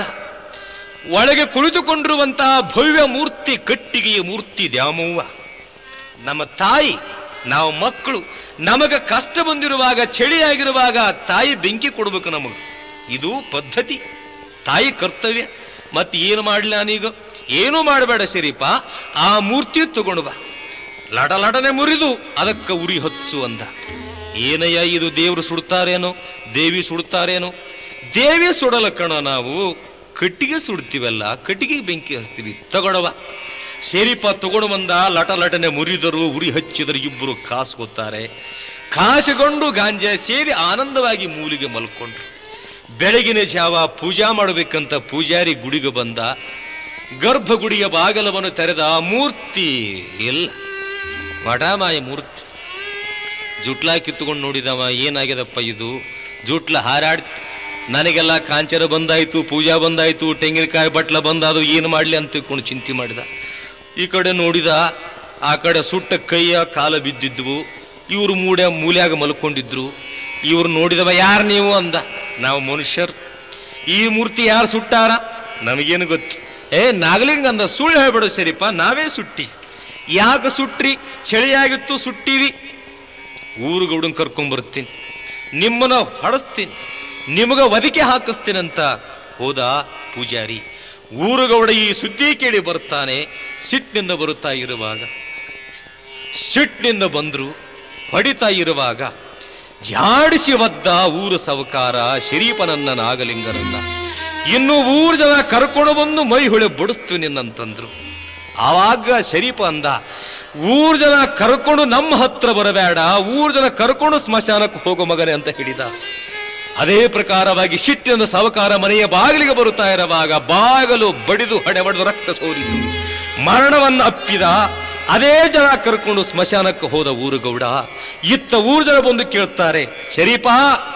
ಒಳಗೆ ಕುಳಿತುಕೊಂಡಿರುವಂತಹ ಭವ್ಯ ಮೂರ್ತಿ ಕಟ್ಟಿಗೆಯ ಮೂರ್ತಿ ದ್ಯಾಮವ್ವ ನಮ್ಮ ತಾಯಿ ನಾವು ಮಕ್ಕಳು ನಮಗ ಕಷ್ಟ ಬಂದಿರುವಾಗ ಚಳಿಯಾಗಿರುವಾಗ ತಾಯಿ ಬೆಂಕಿ ಕೊಡ್ಬೇಕು ನಮಗೆ ಇದು ಪದ್ಧತಿ ತಾಯಿ ಕರ್ತವ್ಯ ಮತ್ತೆ ಏನು ಮಾಡ್ಲಿ ನಾನೀಗ ಏನೂ ಮಾಡಬೇಡ ಶರೀಪ ಆ ಮೂರ್ತಿ ತಗೊಂಡು ಬಾ ಲಡ ಲಡನೆ ಮುರಿದು ಅದಕ್ಕೆ ಉರಿ ಹಚ್ಚು ಅಂದ ಏನಯ್ಯ ಇದು ದೇವರು ಸುಡ್ತಾರೇನೋ ದೇವಿ ಸುಡ್ತಾರೇನೋ ದೇವಿ ಸುಡಲ ಕಣ ನಾವು ಕಟ್ಟಿಗೆ ಸುಡ್ತೀವಲ್ಲ ಕಟ್ಟಿಗೆ ಬೆಂಕಿ ಹಚ್ತೀವಿ ತಗೊಳವ ಶರೀಪ ತಗೊಂಡು ಬಂದ ಲಟ ಲಟನೆ ಮುರಿದರು ಉರಿ ಹಚ್ಚಿದರು ಇಬ್ಬರು ಕಾಸ್ಕೊತಾರೆ ಕಾಸಿಕೊಂಡು ಗಾಂಜಾ ಸೇರಿ ಆನಂದವಾಗಿ ಮೂಲಿಗೆ ಮಲ್ಕೊಂಡ್ರು ಬೆಳಗಿನ ಜಾವ ಪೂಜಾ ಮಾಡಬೇಕಂತ ಪೂಜಾರಿ ಗುಡಿಗೆ ಬಂದ ಗರ್ಭಗುಡಿಯ ಬಾಗಲವನ್ನು ತೆರೆದ ಆ ಮೂರ್ತಿ ಇಲ್ಲ ಮಠಮಾಯ ಮೂರ್ತಿ ಜುಟ್ಲ ಕಿತ್ತುಕೊಂಡು ನೋಡಿದವ ಏನಾಗ್ಯದಪ್ಪ ಇದು ಜುಟ್ಲ ಹಾರಾಡ್ ನನಗೆಲ್ಲ ಕಾಂಚನ ಬಂದಾಯ್ತು ಪೂಜಾ ಬಂದಾಯ್ತು ತೆಂಗಿನಕಾಯಿ ಬಟ್ಲ ಬಂದಾದು ಏನು ಮಾಡ್ಲಿ ಅಂತ ತಿಳ್ಕೊಂಡು ಚಿಂತೆ ಮಾಡಿದ ಈ ಕಡೆ ನೋಡಿದ ಆ ಕಡೆ ಸುಟ್ಟ ಕೈಯ ಕಾಲ ಬಿದ್ದಿದ್ವು ಇವರು ಮೂಡೆ ಮೂಲ್ಯಾಗ ಮಲ್ಕೊಂಡಿದ್ರು ಇವ್ರು ನೋಡಿದವ ಯಾರು ನೀವು ಅಂದ ನಾವು ಮನುಷ್ಯರು ಈ ಮೂರ್ತಿ ಯಾರು ಸುಟ್ಟಾರ ನಮಗೇನು ಗೊತ್ತು ಏ ನಾಗಲಿಂಗ ಅಂದ ಸುಳ್ಳು ಹೇಳ್ಬೇಡು ಸರಿಪ ನಾವೇ ಸುಟ್ಟಿ ಯಾಕೆ ಸುಟ್ರಿ ಚಳಿಯಾಗಿತ್ತು ಸುಟ್ಟಿವಿ ಊರುಗೌಡನ್ ಕರ್ಕೊಂಡ್ ಬರ್ತೀನಿ ನಿಮ್ಮನ್ನ ಹೊಡೆಸ್ತೀನಿ ನಿಮಗ ಒದಿಕೆ ಹಾಕಿಸ್ತೀನಂತ ಹೋದ ಪೂಜಾರಿ ಊರುಗೌಡ ಈ ಸುದ್ದಿ ಕೇಳಿ ಬರ್ತಾನೆ ಸಿಟ್ಟಿನಿಂದ ಬರುತ್ತಾ ಇರುವಾಗ ಸಿಟ್ಟಿನಿಂದ ಬಂದ್ರು ಹೊಡಿತಾ ಇರುವಾಗ ಜಾಡಿಸಿ ಒದ್ದ ಊರು ಸವಕಾರ ಶರೀಫನನ್ನ ನಾಗಲಿಂಗನನ್ನ ಇನ್ನು ಊರ್ ಜನ ಕರ್ಕೊಂಡು ಬಂದು ಮೈ ಹೊಳೆ ಬಡಿಸ್ತು ನಿನ್ನಂತಂದ್ರು ಆವಾಗ ಶರೀಫ ಅಂದ ಊರ್ ಜನ ಕರ್ಕೊಂಡು ನಮ್ಮ ಹತ್ರ ಬರಬೇಡ ಊರ್ ಜನ ಕರ್ಕೊಂಡು ಸ್ಮಶಾನಕ್ಕೆ ಹೋಗೋ ಮಗನೆ ಅಂತ ಹೇಳಿದ ಅದೇ ಪ್ರಕಾರವಾಗಿ ಶಿಟ್ಟಿನ ಸಾವಕಾರ ಮನೆಯ ಬಾಗಿಲಿಗೆ ಬರುತ್ತಾ ಇರುವಾಗ ಬಾಗಲು ಬಡಿದು ಹಡೆ ಬಡಿದು ರಕ್ತ ಸೋರಿತು ಮರಣವನ್ನು ಅಪ್ಪಿದ ಅದೇ ಜನ ಕರ್ಕೊಂಡು ಸ್ಮಶಾನಕ್ಕೆ ಹೋದ ಊರುಗೌಡ ಇತ್ತ ಊರು ಜನ ಬಂದು ಕೇಳ್ತಾರೆ ಶರೀಫಾ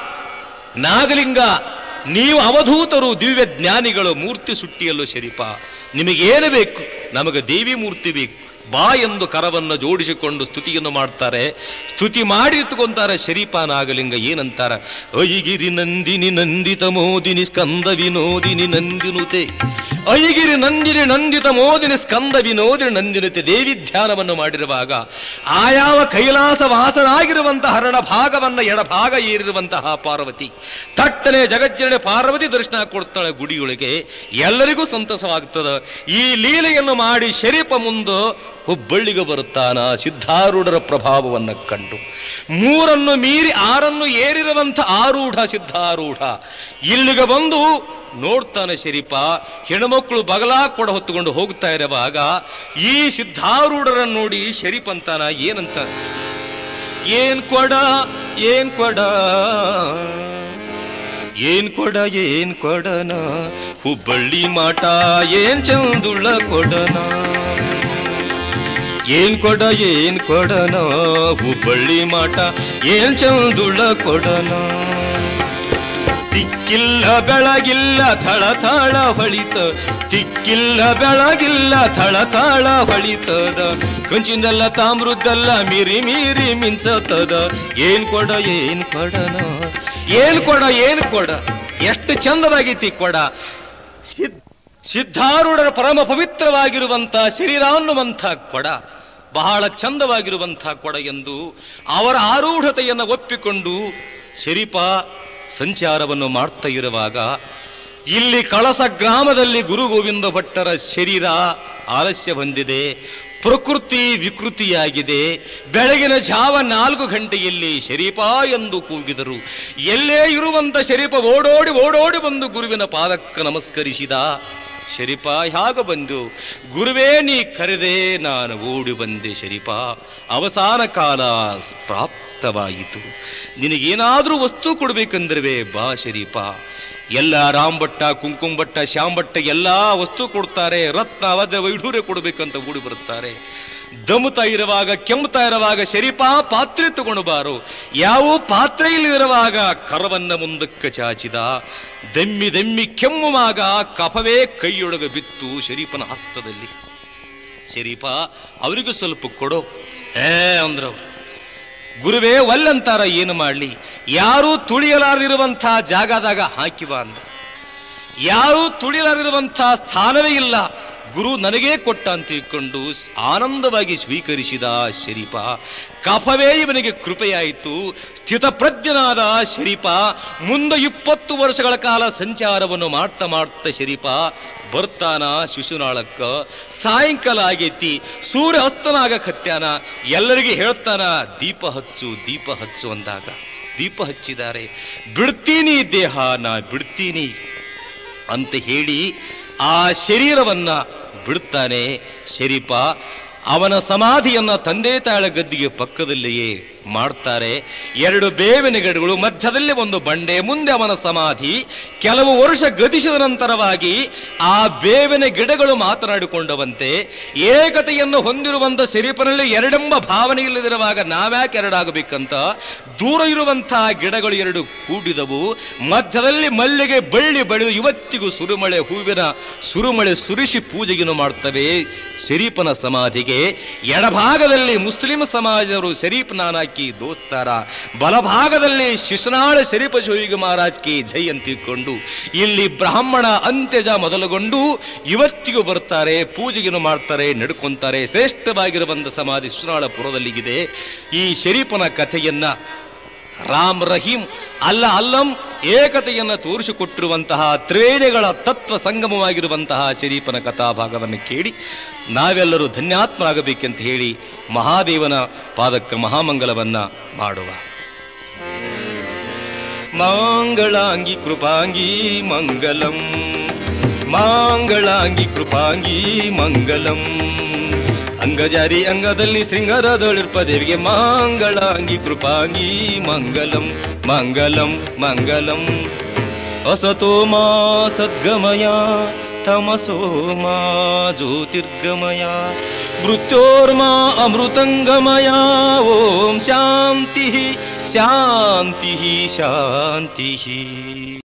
ನಾಗಲಿಂಗ ನೀವು ಅವಧೂತರು ದಿವ್ಯ ಜ್ಞಾನಿಗಳು ಮೂರ್ತಿ ಸುಟ್ಟಿಯಲ್ಲೂ ಶರೀಫ ನಿಮಗೇನು ಬೇಕು ನಮಗೆ ದೇವಿ ಮೂರ್ತಿ ಬೇಕು ಬಾ ಎಂದು ಕರವನ್ನು ಜೋಡಿಸಿಕೊಂಡು ಸ್ತುತಿಯನ್ನು ಮಾಡ್ತಾರೆ ಸ್ತುತಿ ಮಾಡಿ ಇತ್ತುಕೊಂತಾರೆ ಶರೀಫ ನಾಗಲಿಂಗ ಏನಂತಾರ ಅಯಿಗಿರಿ ನಂದಿನಿ ನಂದಿತ ಮೋದಿನಿ ಸ್ಕಂದ ವಿನೋದಿನಿ ನಂದಿನುತೆ ಅಯಿಗಿರಿ ನಂದಿನಿ ನಂದಿತ ಮೋದಿನಿ ಸ್ಕಂದ ವಿನೋದಿನಿ ನಂದಿನುತೆ ದೇವಿ ಧ್ಯಾನವನ್ನು ಮಾಡಿರುವಾಗ ಆಯಾವ ಕೈಲಾಸ ವಾಸನಾಗಿರುವಂತಹ ಹರಣ ಭಾಗವನ್ನ ಎಡಭಾಗ ಏರಿರುವಂತಹ ಪಾರ್ವತಿ ತಟ್ಟನೆ ಜಗಜ್ಜನೆ ಪಾರ್ವತಿ ದರ್ಶನ ಕೊಡ್ತಾಳೆ ಗುಡಿಯೊಳಗೆ ಎಲ್ಲರಿಗೂ ಸಂತಸವಾಗ್ತದ ಈ ಲೀಲೆಯನ್ನು ಮಾಡಿ ಶರೀಫ ಮುಂದೆ ಹುಬ್ಬಳ್ಳಿಗೆ ಬರುತ್ತಾನ ಸಿದ್ಧಾರೂಢರ ಪ್ರಭಾವವನ್ನು ಕಂಡು ಮೂರನ್ನು ಮೀರಿ ಆರನ್ನು ಏರಿರುವಂಥ ಆರೂಢ ಸಿದ್ಧಾರೂಢ ಇಲ್ಲಿಗೆ ಬಂದು ನೋಡ್ತಾನೆ ಶರೀಫ ಹೆಣ್ಮಕ್ಳು ಬಗಲ ಕೊಡ ಹೊತ್ತುಕೊಂಡು ಹೋಗ್ತಾ ಇರುವಾಗ ಈ ಸಿದ್ಧಾರೂಢರನ್ನು ನೋಡಿ ಶರೀಫ್ ಅಂತಾನ ಏನಂತ ಏನ್ ಕೊಡ ಏನ್ ಕೊಡ ಏನ್ ಕೊಡ ಏನ್ ಕೊಡನ ಹುಬ್ಬಳ್ಳಿ ಮಾಟ ಏನ್ ಚಂದುಳ್ಳ ಕೊಡನ ಏನ್ ಕೊಡ ಏನ್ ಕೊಡನ ಹುಬ್ಬಳ್ಳಿ ಮಾಟ ಏನ್ ಚಂದುಳ್ಳ ಕೊಡನ ತಿಕ್ಕಿಲ್ಲ ಬೆಳಗಿಲ್ಲ ಥಳಥಳ ಹೊಳಿತ ತಿಕ್ಕಿಲ್ಲ ಬೆಳಗಿಲ್ಲ ಥಳಥಳ ಹೊಳಿತದ ಕಂಚಿಂದಲ್ಲ ತಾಮ್ರದ್ದಲ್ಲ ಮೀರಿ ಮೀರಿ ಮಿಂಚತದ ಏನ್ ಕೊಡ ಏನ್ ಕೊಡನ ಏನ್ ಕೊಡ ಏನ್ ಕೊಡ ಎಷ್ಟು ಚಂದವಾಗೈತಿ ಕೊಡ ಸಿದ್ ಸಿದ್ಧಾರೂಢರ ಪರಮ ಪವಿತ್ರವಾಗಿರುವಂತ ಶರೀರ ಅನ್ನುವಂಥ ಕೊಡ ಬಹಳ ಚಂದವಾಗಿರುವಂಥ ಕೊಡ ಎಂದು ಅವರ ಆರೂಢತೆಯನ್ನು ಒಪ್ಪಿಕೊಂಡು ಶರೀಫ ಸಂಚಾರವನ್ನು ಮಾಡ್ತಾ ಇರುವಾಗ ಇಲ್ಲಿ ಕಳಸ ಗ್ರಾಮದಲ್ಲಿ ಗುರು ಗೋವಿಂದ ಭಟ್ಟರ ಶರೀರ ಆಲಸ್ಯ ಹೊಂದಿದೆ ಪ್ರಕೃತಿ ವಿಕೃತಿಯಾಗಿದೆ ಬೆಳಗಿನ ಜಾವ ನಾಲ್ಕು ಗಂಟೆಯಲ್ಲಿ ಶರೀಫ ಎಂದು ಕೂಗಿದರು ಎಲ್ಲೇ ಇರುವಂತ ಶರೀಫ ಓಡೋಡಿ ಓಡೋಡಿ ಬಂದು ಗುರುವಿನ ಪಾದಕ್ಕೆ ನಮಸ್ಕರಿಸಿದ ಶರೀಫ ಹ್ಯಾಗ ಬಂದು ಗುರುವೇ ನೀ ಕರೆದೆ ನಾನು ಓಡಿ ಬಂದೆ ಶರೀಫ ಅವಸಾನ ಕಾಲ ಪ್ರಾಪ್ತವಾಯಿತು ನಿನಗೇನಾದ್ರೂ ವಸ್ತು ಕೊಡ್ಬೇಕಂದ್ರೆ ಬಾ ಶರೀಫ ಎಲ್ಲ ರಾಮ್ ಭಟ್ಟ ಕುಂಕುಮ ಭಟ್ಟ ಶ್ಯಾಮ್ ಭಟ್ಟ ಎಲ್ಲಾ ವಸ್ತು ಕೊಡ್ತಾರೆ ರತ್ನ ಅವಧ ವೈಢೂರ್ಯ ಕೊಡ್ಬೇಕಂತ ಓಡಿ ಬರುತ್ತಾರೆ ದಮುತ್ತಾ ಇರುವಾಗ ಕೆಮ್ಮುತ್ತಾ ಇರುವಾಗ ಶರೀಫ ಪಾತ್ರೆ ತಗೊಂಡು ಬಾರು ಯಾವ ಪಾತ್ರೆಯಲ್ಲಿ ಇರುವಾಗ ಕರವನ್ನ ಮುಂದಕ್ಕೆ ಚಾಚಿದ ದಮ್ಮಿ ದಮ್ಮಿ ಕೆಮ್ಮುವಾಗ ಕಫವೇ ಕೈಯೊಳಗೆ ಬಿತ್ತು ಶರೀಫನ ಹಸ್ತದಲ್ಲಿ ಶರೀಫ ಅವರಿಗೂ ಸ್ವಲ್ಪ ಕೊಡೋ ಏ ಅಂದ್ರವ್ರು ಗುರುವೇ ಒಲ್ಲಂತಾರ ಏನು ಮಾಡಲಿ ಯಾರೂ ತುಳಿಯಲಾರದಿರುವಂಥ ಜಾಗದಾಗ ಹಾಕಿವ ಅಂದ ಯಾರೂ ತುಳಿಯಲಾರದಿರುವಂಥ ಸ್ಥಾನವೇ ಇಲ್ಲ ಗುರು ನನಗೇ ಕೊಟ್ಟ ಅಂತ ತಿಳ್ಕೊಂಡು ಆನಂದವಾಗಿ ಸ್ವೀಕರಿಸಿದ ಶರೀಫ ಕಫವೇ ಇವನಿಗೆ ಕೃಪೆಯಾಯಿತು ಸ್ಥಿತಪ್ರಜ್ಞನಾದ ಶರೀಫ ಮುಂದೆ ಇಪ್ಪತ್ತು ವರ್ಷಗಳ ಕಾಲ ಸಂಚಾರವನ್ನು ಮಾಡ್ತಾ ಮಾಡ್ತಾ ಶರೀಫ ಬರ್ತಾನ ಶಿಶುನಾಳಕ್ಕ ಸಾಯಂಕಾಲ ಆಗೈತಿ ಸೂರ್ಯ ಅಸ್ತನಾಗ ಕತ್ಯಾನ ಎಲ್ಲರಿಗೆ ಹೇಳ್ತಾನ ದೀಪ ಹಚ್ಚು ದೀಪ ಹಚ್ಚು ಅಂದಾಗ ದೀಪ ಹಚ್ಚಿದ್ದಾರೆ ಬಿಡ್ತೀನಿ ದೇಹ ನಾ ಬಿಡ್ತೀನಿ ಅಂತ ಹೇಳಿ ಆ ಶರೀರವನ್ನ ಬಿಡುತ್ತಾನೆ ಶರೀಫ ಅವನ ಸಮಾಧಿಯನ್ನ ತಂದೆ ತಾಳ ಗದ್ದಿಗೆ ಪಕ್ಕದಲ್ಲಿಯೇ ಮಾಡ್ತಾರೆ ಎರಡು ಬೇವಿನ ಗಿಡಗಳು ಮಧ್ಯದಲ್ಲಿ ಒಂದು ಬಂಡೆ ಮುಂದೆ ಅವನ ಸಮಾಧಿ ಕೆಲವು ವರ್ಷ ಗತಿಸಿದ ನಂತರವಾಗಿ ಆ ಬೇವಿನ ಗಿಡಗಳು ಮಾತನಾಡಿಕೊಂಡವಂತೆ ಏಕತೆಯನ್ನು ಹೊಂದಿರುವಂತ ಶರೀಫನಲ್ಲಿ ಎರಡೆಂಬ ಭಾವನೆ ಇಲ್ಲದಿರುವಾಗ ನಾವ್ಯಾಕೆ ಎರಡಾಗಬೇಕಂತ ದೂರ ಇರುವಂತಹ ಗಿಡಗಳು ಎರಡು ಕೂಡಿದವು ಮಧ್ಯದಲ್ಲಿ ಮಲ್ಲಿಗೆ ಬಳ್ಳಿ ಬೆಳೆದು ಇವತ್ತಿಗೂ ಸುರುಮಳೆ ಹೂವಿನ ಸುರುಮಳೆ ಸುರಿಸಿ ಪೂಜೆಯನ್ನು ಮಾಡ್ತವೆ ಶರೀಫನ ಸಮಾಧಿಗೆ ಎಡಭಾಗದಲ್ಲಿ ಮುಸ್ಲಿಂ ಸಮಾಜದವರು ಶರೀಫ್ ನಾನಾಕಿ ದೋಸ್ತಾರ ಬಲಭಾಗದಲ್ಲಿ ಶಿಶುನಾಳ ಶರೀಫ ಜೋಯಿಗ ಮಹಾರಾಜ್ ಕಿ ಜೈ ಅಂತಿಕೊಂಡು ಇಲ್ಲಿ ಬ್ರಾಹ್ಮಣ ಅಂತ್ಯಜ ಮೊದಲುಗೊಂಡು ಇವತ್ತಿಗೂ ಬರ್ತಾರೆ ಪೂಜೆಯನ್ನು ಮಾಡ್ತಾರೆ ನಡ್ಕೊಂತಾರೆ ಶ್ರೇಷ್ಠವಾಗಿರುವಂತ ಸಮಾಧಿ ಶಿಶುನಾಳಪುರದಲ್ಲಿ ಇದೆ ಈ ಶರೀಫನ ಕಥೆಯನ್ನ ರಾಮ್ ರಹೀಂ ಅಲ್ಲ ಅಲ್ಲಂ ಏಕತೆಯನ್ನು ತೋರಿಸಿಕೊಟ್ಟಿರುವಂತಹ ತ್ರಿವೇಣಿಗಳ ತತ್ವ ಸಂಗಮವಾಗಿರುವಂತಹ ಶರೀಫನ ಕಥಾಭಾಗವನ್ನು ಕೇಳಿ ನಾವೆಲ್ಲರೂ ಧನ್ಯಾತ್ಮರಾಗಬೇಕೆಂತ ಹೇಳಿ ಮಹಾದೇವನ ಪಾದಕ್ಕೆ ಮಹಾಮಂಗಲವನ್ನ ಮಾಡುವ ಮಾಂಗಳಾಂಗಿ ಕೃಪಾಂಗಿ ಮಂಗಲಂ ಮಾಂಗಳಾಂಗಿ ಕೃಪಾಂಗಿ ಮಂಗಲಂ ಅಂಗಜಾರಿ ಅಂಗದಲ್ಲಿ ಶೃಂಗಾರದೊಳಿರ್ಪ ದೇವಿಗೆ ಮಾಂಗಳಾಂಗಿ ಕೃಪಾಂಗಿ ಮಂಗಲಂ ಮಂಗಲಂ ಮಂಗಲಂ ಅಸತೋ ಮಾ ಸದ್ಗಮಯ ತಮಸೋ ಮಾ ಜ್ಯೋತಿರ್ಗಮಯ ಮೃತ್ಯೋರ್ಮಾ ಅಮೃತಂಗಮಯ ಓಂ ಶಾಂತಿ ಶಾಂತಿ ಶಾಂತಿ